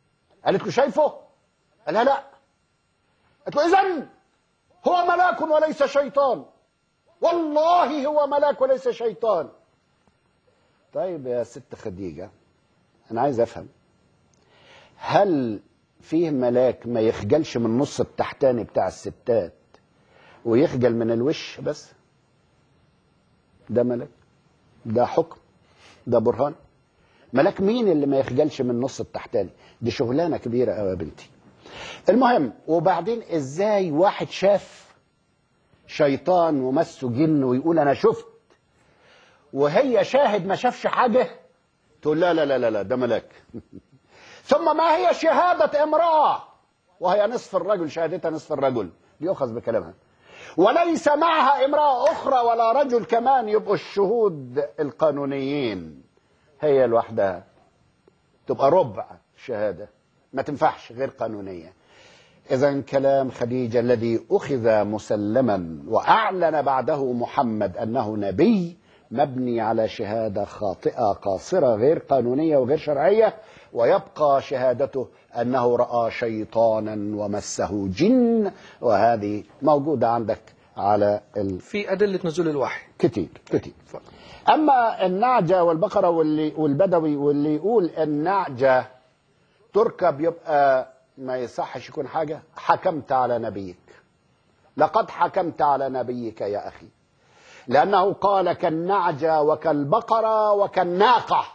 Speaker 1: قالت له شايفه قال لها لا قالت له اذا هو ملاك وليس شيطان والله هو ملاك وليس شيطان طيب يا ست خديجة أنا عايز أفهم هل فيه ملاك ما يخجلش من النص التحتاني بتاع الستات ويخجل من الوش بس ده ملاك ده حكم ده برهان ملاك مين اللي ما يخجلش من النص التحتاني دي شغلانة كبيرة قوي يا بنتي المهم وبعدين ازاي واحد شاف شيطان ومسه جن ويقول انا شفت وهي شاهد ما شافش حاجه تقول لا لا لا لا, لا ده ملاك ثم ما هي شهاده امراه وهي نصف الرجل شهادتها نصف الرجل يؤخذ بكلامها وليس معها امراه اخرى ولا رجل كمان يبقوا الشهود القانونيين هي لوحدها تبقى ربع شهاده ما تنفعش غير قانونيه إذا كلام خديجة الذي أخذ مسلما وأعلن بعده محمد أنه نبي مبني على شهادة خاطئة قاصرة غير قانونية وغير شرعية ويبقى شهادته أنه رأى شيطانا ومسه جن وهذه موجودة عندك على ال...
Speaker 5: في أدلة نزول الوحي
Speaker 1: كتير كتير أما النعجة والبقرة واللي والبدوي واللي يقول النعجة تركب يبقى ما يصحش يكون حاجة حكمت على نبيك لقد حكمت على نبيك يا أخي لأنه قال كالنعجة وكالبقرة وكالناقة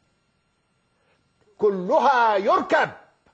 Speaker 1: كلها يركب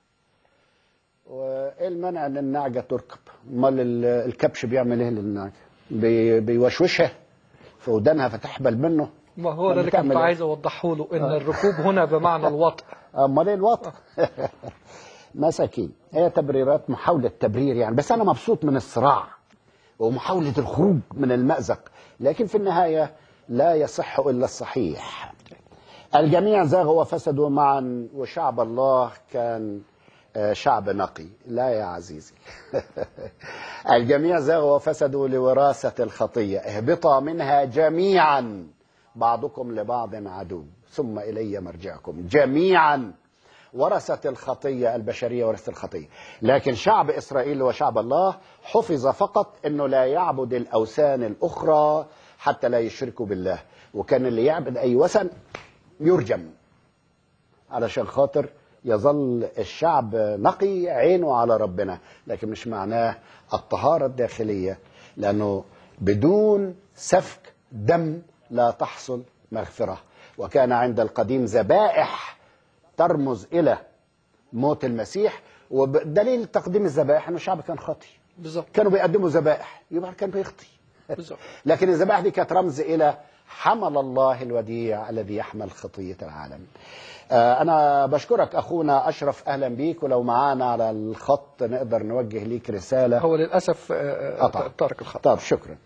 Speaker 1: وإيه المنع أن النعجة تركب امال ال- الكبش بيعمل إيه للنعجة بي- بيوشوشها في ودانها فتحبل منه
Speaker 5: ما هو ده
Speaker 1: لما
Speaker 5: اللي كنت
Speaker 1: تعمل إيه؟
Speaker 5: عايز أوضحه له إن الركوب هنا بمعنى الوطء
Speaker 1: امال ايه الوطن مساكين هي تبريرات محاولة تبرير يعني بس أنا مبسوط من الصراع ومحاولة الخروج من المأزق لكن في النهاية لا يصح إلا الصحيح الجميع زاغوا وفسدوا معا وشعب الله كان آه، شعب نقي لا يا عزيزي الجميع زاغوا وفسدوا لوراثة الخطية اهبطا منها جميعا بعضكم لبعض عدو ثم إلي مرجعكم جميعا ورثت الخطية البشرية ورثت الخطية لكن شعب إسرائيل وشعب الله حفظ فقط أنه لا يعبد الأوثان الأخرى حتى لا يشركوا بالله وكان اللي يعبد أي وثن يرجم علشان خاطر يظل الشعب نقي عينه على ربنا لكن مش معناه الطهارة الداخلية لأنه بدون سفك دم لا تحصل مغفرة وكان عند القديم ذبائح ترمز إلى موت المسيح ودليل تقديم الذبائح أن الشعب كان خاطي
Speaker 5: بالظبط
Speaker 1: كانوا بيقدموا ذبائح يبقى كان بيخطي
Speaker 5: بالظبط
Speaker 1: لكن الذبائح دي كانت رمز الى حمل الله الوديع الذي يحمل خطيه العالم. آه، انا بشكرك اخونا اشرف اهلا بيك ولو معانا على الخط نقدر نوجه ليك رساله
Speaker 5: هو للأسف آه،
Speaker 1: قطع.
Speaker 5: ترك الخط
Speaker 1: طب شكرا.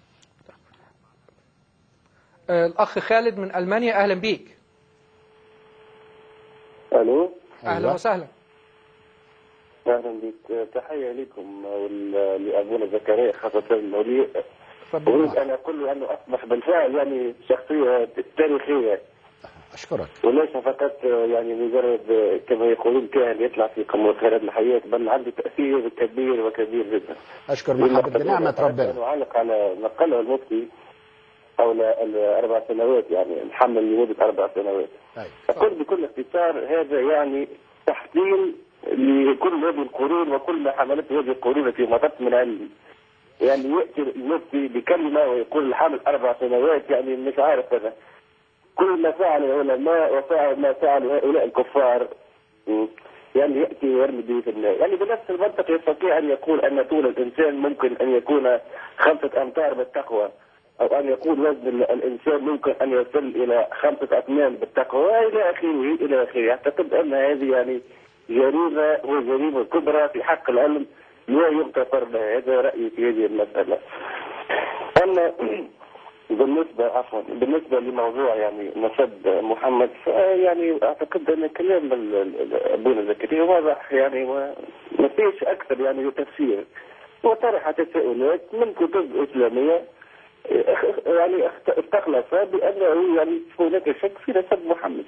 Speaker 5: آه، الأخ خالد من ألمانيا أهلا بيك
Speaker 12: الو
Speaker 5: أهلا
Speaker 1: أيوة.
Speaker 5: وسهلا
Speaker 12: اهلا بك تحيه لكم وال- لابونا زكريا خاصه ولي
Speaker 5: ربنا
Speaker 12: اريد
Speaker 5: معك.
Speaker 12: ان اقول له انه اصبح بالفعل يعني شخصيه تاريخيه
Speaker 1: اشكرك.
Speaker 12: وليس فقط يعني مجرد كما يقولون كان يطلع في قمه خيرات الحياه بل عنده تاثير كبير وكبير جدا
Speaker 1: اشكر محبه نعمه ربنا.
Speaker 12: نعلق على ما قاله المفتي حول الاربع سنوات يعني الحمل لمده اربع سنوات
Speaker 1: أيوة.
Speaker 12: أقول بكل اختصار هذا يعني تحليل لكل هذه القرون وكل ما حملته هذه القرون في مطب من علم يعني يأتي المفتي بكلمة ويقول الحمل أربع سنوات يعني مش عارف أنا كل ما فعل العلماء وفعل ما فعل هؤلاء الكفار م، يعني يأتي ويرمي به في النار يعني بنفس المنطق يستطيع أن يقول أن طول الإنسان ممكن أن يكون خمسة أمتار بالتقوى أو أن يكون وزن ال- الإنسان ممكن أن يصل إلى خمسة أطنان بالتقوى إلى آخره إلى آخره أعتقد أن هذه يعني جريمة وجريمة كبرى في حق العلم لا يغتفر لها هذا رأيي في هذه المسألة أما بالنسبة عفوا بالنسبة لموضوع يعني نسب محمد يعني أعتقد أن كلام ال- ال- أبونا زكريا واضح يعني وما فيش أكثر يعني تفسير وطرح تساؤلات من كتب إسلامية يعني اخت- استخلص بأنه يعني هناك شك في نسب محمد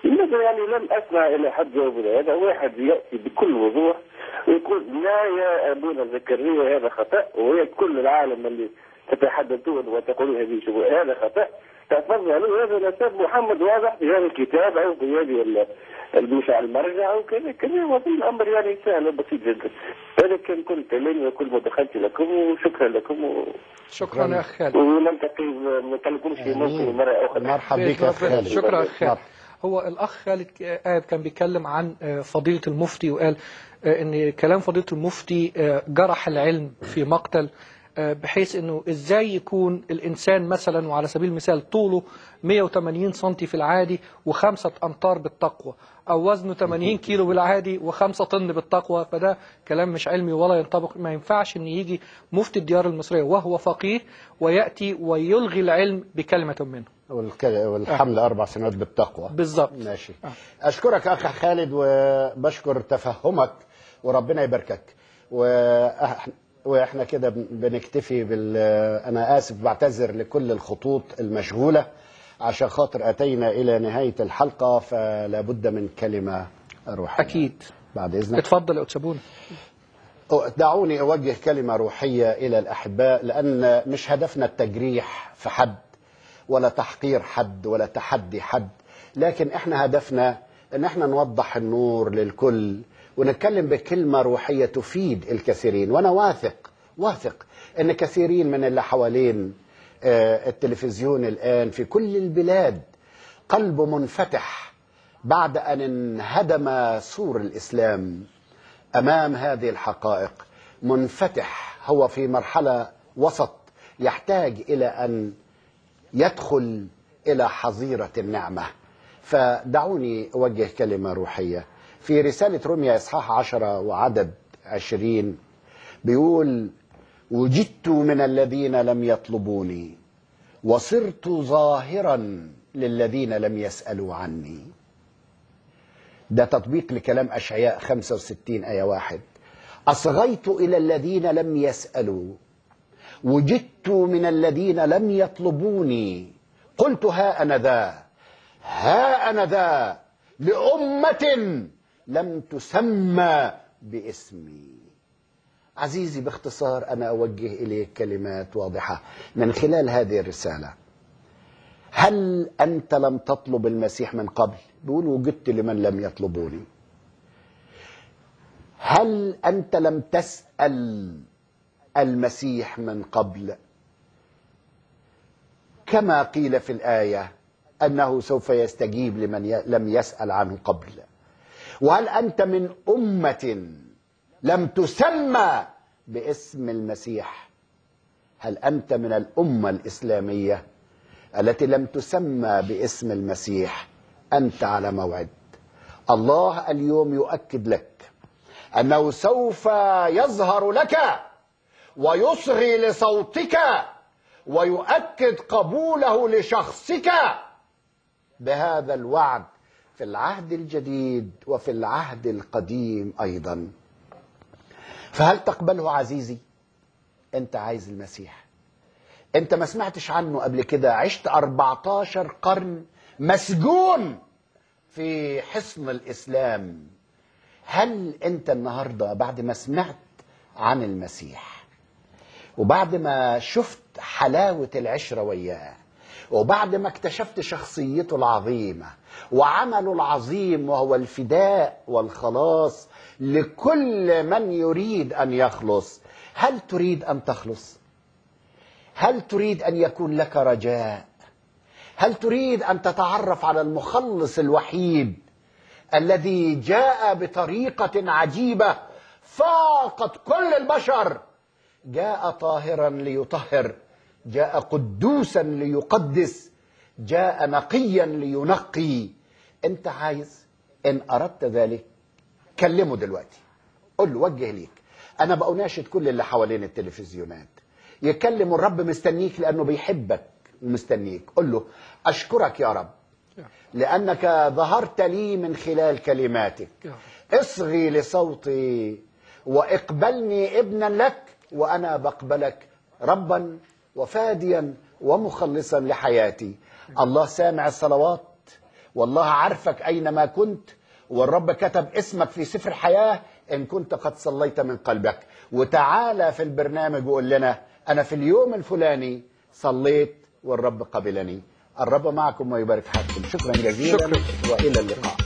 Speaker 12: لماذا يعني لم اسمع الى حد جاوب على هذا واحد ياتي بكل وضوح ويقول لا يا ابونا زكريا هذا خطا وهي كل العالم اللي تتحدثون وتقولون هذه شبهه هذا خطا تفضل هذا نسب محمد واضح في هذا الكتاب او في هذه ال- المشاع المرجع او كذا كذا وظن الامر يعني سهل وبسيط جدا هذا كان كل كلامي وكل مداخلتي لكم وشكرا لكم و...
Speaker 5: شكرا يا أخ خالد
Speaker 12: ونلتقي ما نكلمكمش في موقف مره اخرى
Speaker 1: مرحبا بك يا أخ خالد
Speaker 5: شكرا يا أخ خالد هو الأخ خالد آب كان بيتكلم عن آه، فضيلة المفتي وقال آه، إن كلام فضيلة المفتي آه، جرح العلم في مقتل آه، بحيث انه ازاي يكون الانسان مثلا وعلى سبيل المثال طوله 180 سم في العادي وخمسة امتار بالتقوى او وزنه 80 كيلو بالعادي وخمسة طن بالتقوى فده كلام مش علمي ولا ينطبق ما ينفعش ان يجي مفتي الديار المصرية وهو فقيه ويأتي ويلغي العلم بكلمة منه
Speaker 1: والك- والحمل أربع سنوات بالتقوى
Speaker 5: بالظبط
Speaker 1: ماشي أشكرك أخ خالد وبشكر تفهمك وربنا يباركك وأح- وإحنا كده بن- بنكتفي بال أنا آسف بعتذر لكل الخطوط المشغولة عشان خاطر أتينا إلى نهاية الحلقة فلا بد من كلمة روحية
Speaker 5: أكيد
Speaker 1: بعد إذنك
Speaker 5: اتفضل يا أتسابونا
Speaker 1: دعوني أوجه كلمة روحية إلى الأحباء لأن مش هدفنا التجريح في حد ولا تحقير حد ولا تحدي حد لكن احنا هدفنا ان احنا نوضح النور للكل ونتكلم بكلمة روحية تفيد الكثيرين وانا واثق واثق ان كثيرين من اللي حوالين آه، التلفزيون الان في كل البلاد قلبه منفتح بعد ان انهدم سور الاسلام امام هذه الحقائق منفتح هو في مرحله وسط يحتاج الى ان يدخل الى حظيره النعمه فدعوني اوجه كلمه روحيه في رساله روميا اصحاح عشرة وعدد عشرين بيقول وجدت من الذين لم يطلبوني وصرت ظاهرا للذين لم يسالوا عني ده تطبيق لكلام أشعياء 65 آية واحد أصغيت إلى الذين لم يسألوا وجدت من الذين لم يطلبوني قلت ها أنا ذا ها أنا ذا لأمة لم تسمى باسمي عزيزي باختصار أنا أوجه إليك كلمات واضحة من خلال هذه الرسالة هل أنت لم تطلب المسيح من قبل بيقول وجدت لمن لم يطلبوني هل أنت لم تسأل المسيح من قبل كما قيل في الآية أنه سوف يستجيب لمن ي- لم يسأل عنه قبل وهل أنت من أمة لم تسمى باسم المسيح هل أنت من الأمة الإسلامية التي لم تسمى باسم المسيح أنت على موعد الله اليوم يؤكد لك أنه سوف يظهر لك ويصغي لصوتك ويؤكد قبوله لشخصك بهذا الوعد في العهد الجديد وفي العهد القديم أيضا فهل تقبله عزيزي أنت عايز المسيح انت ما سمعتش عنه قبل كده عشت 14 قرن مسجون في حصن الاسلام هل انت النهارده بعد ما سمعت عن المسيح وبعد ما شفت حلاوه العشره وياه وبعد ما اكتشفت شخصيته العظيمه وعمله العظيم وهو الفداء والخلاص لكل من يريد ان يخلص هل تريد ان تخلص هل تريد ان يكون لك رجاء هل تريد ان تتعرف على المخلص الوحيد الذي جاء بطريقه عجيبه فاقت كل البشر جاء طاهرا ليطهر جاء قدوسا ليقدس جاء نقيا لينقي انت عايز ان اردت ذلك كلمه دلوقتي قل له وجه ليك انا بأناشد كل اللي حوالين التلفزيونات يكلم الرب مستنيك لانه بيحبك ومستنيك قل له اشكرك يا رب لانك ظهرت لي من خلال كلماتك اصغي لصوتي واقبلني ابنا لك وانا بقبلك ربا وفاديا ومخلصا لحياتي الله سامع الصلوات والله عارفك أينما كنت والرب كتب اسمك في سفر الحياة إن كنت قد صليت من قلبك وتعالى في البرنامج وقول لنا أنا في اليوم الفلاني صليت والرب قبلني الرب معكم ويبارك حياتكم شكرا جزيلا
Speaker 5: شكرا.
Speaker 1: وإلى اللقاء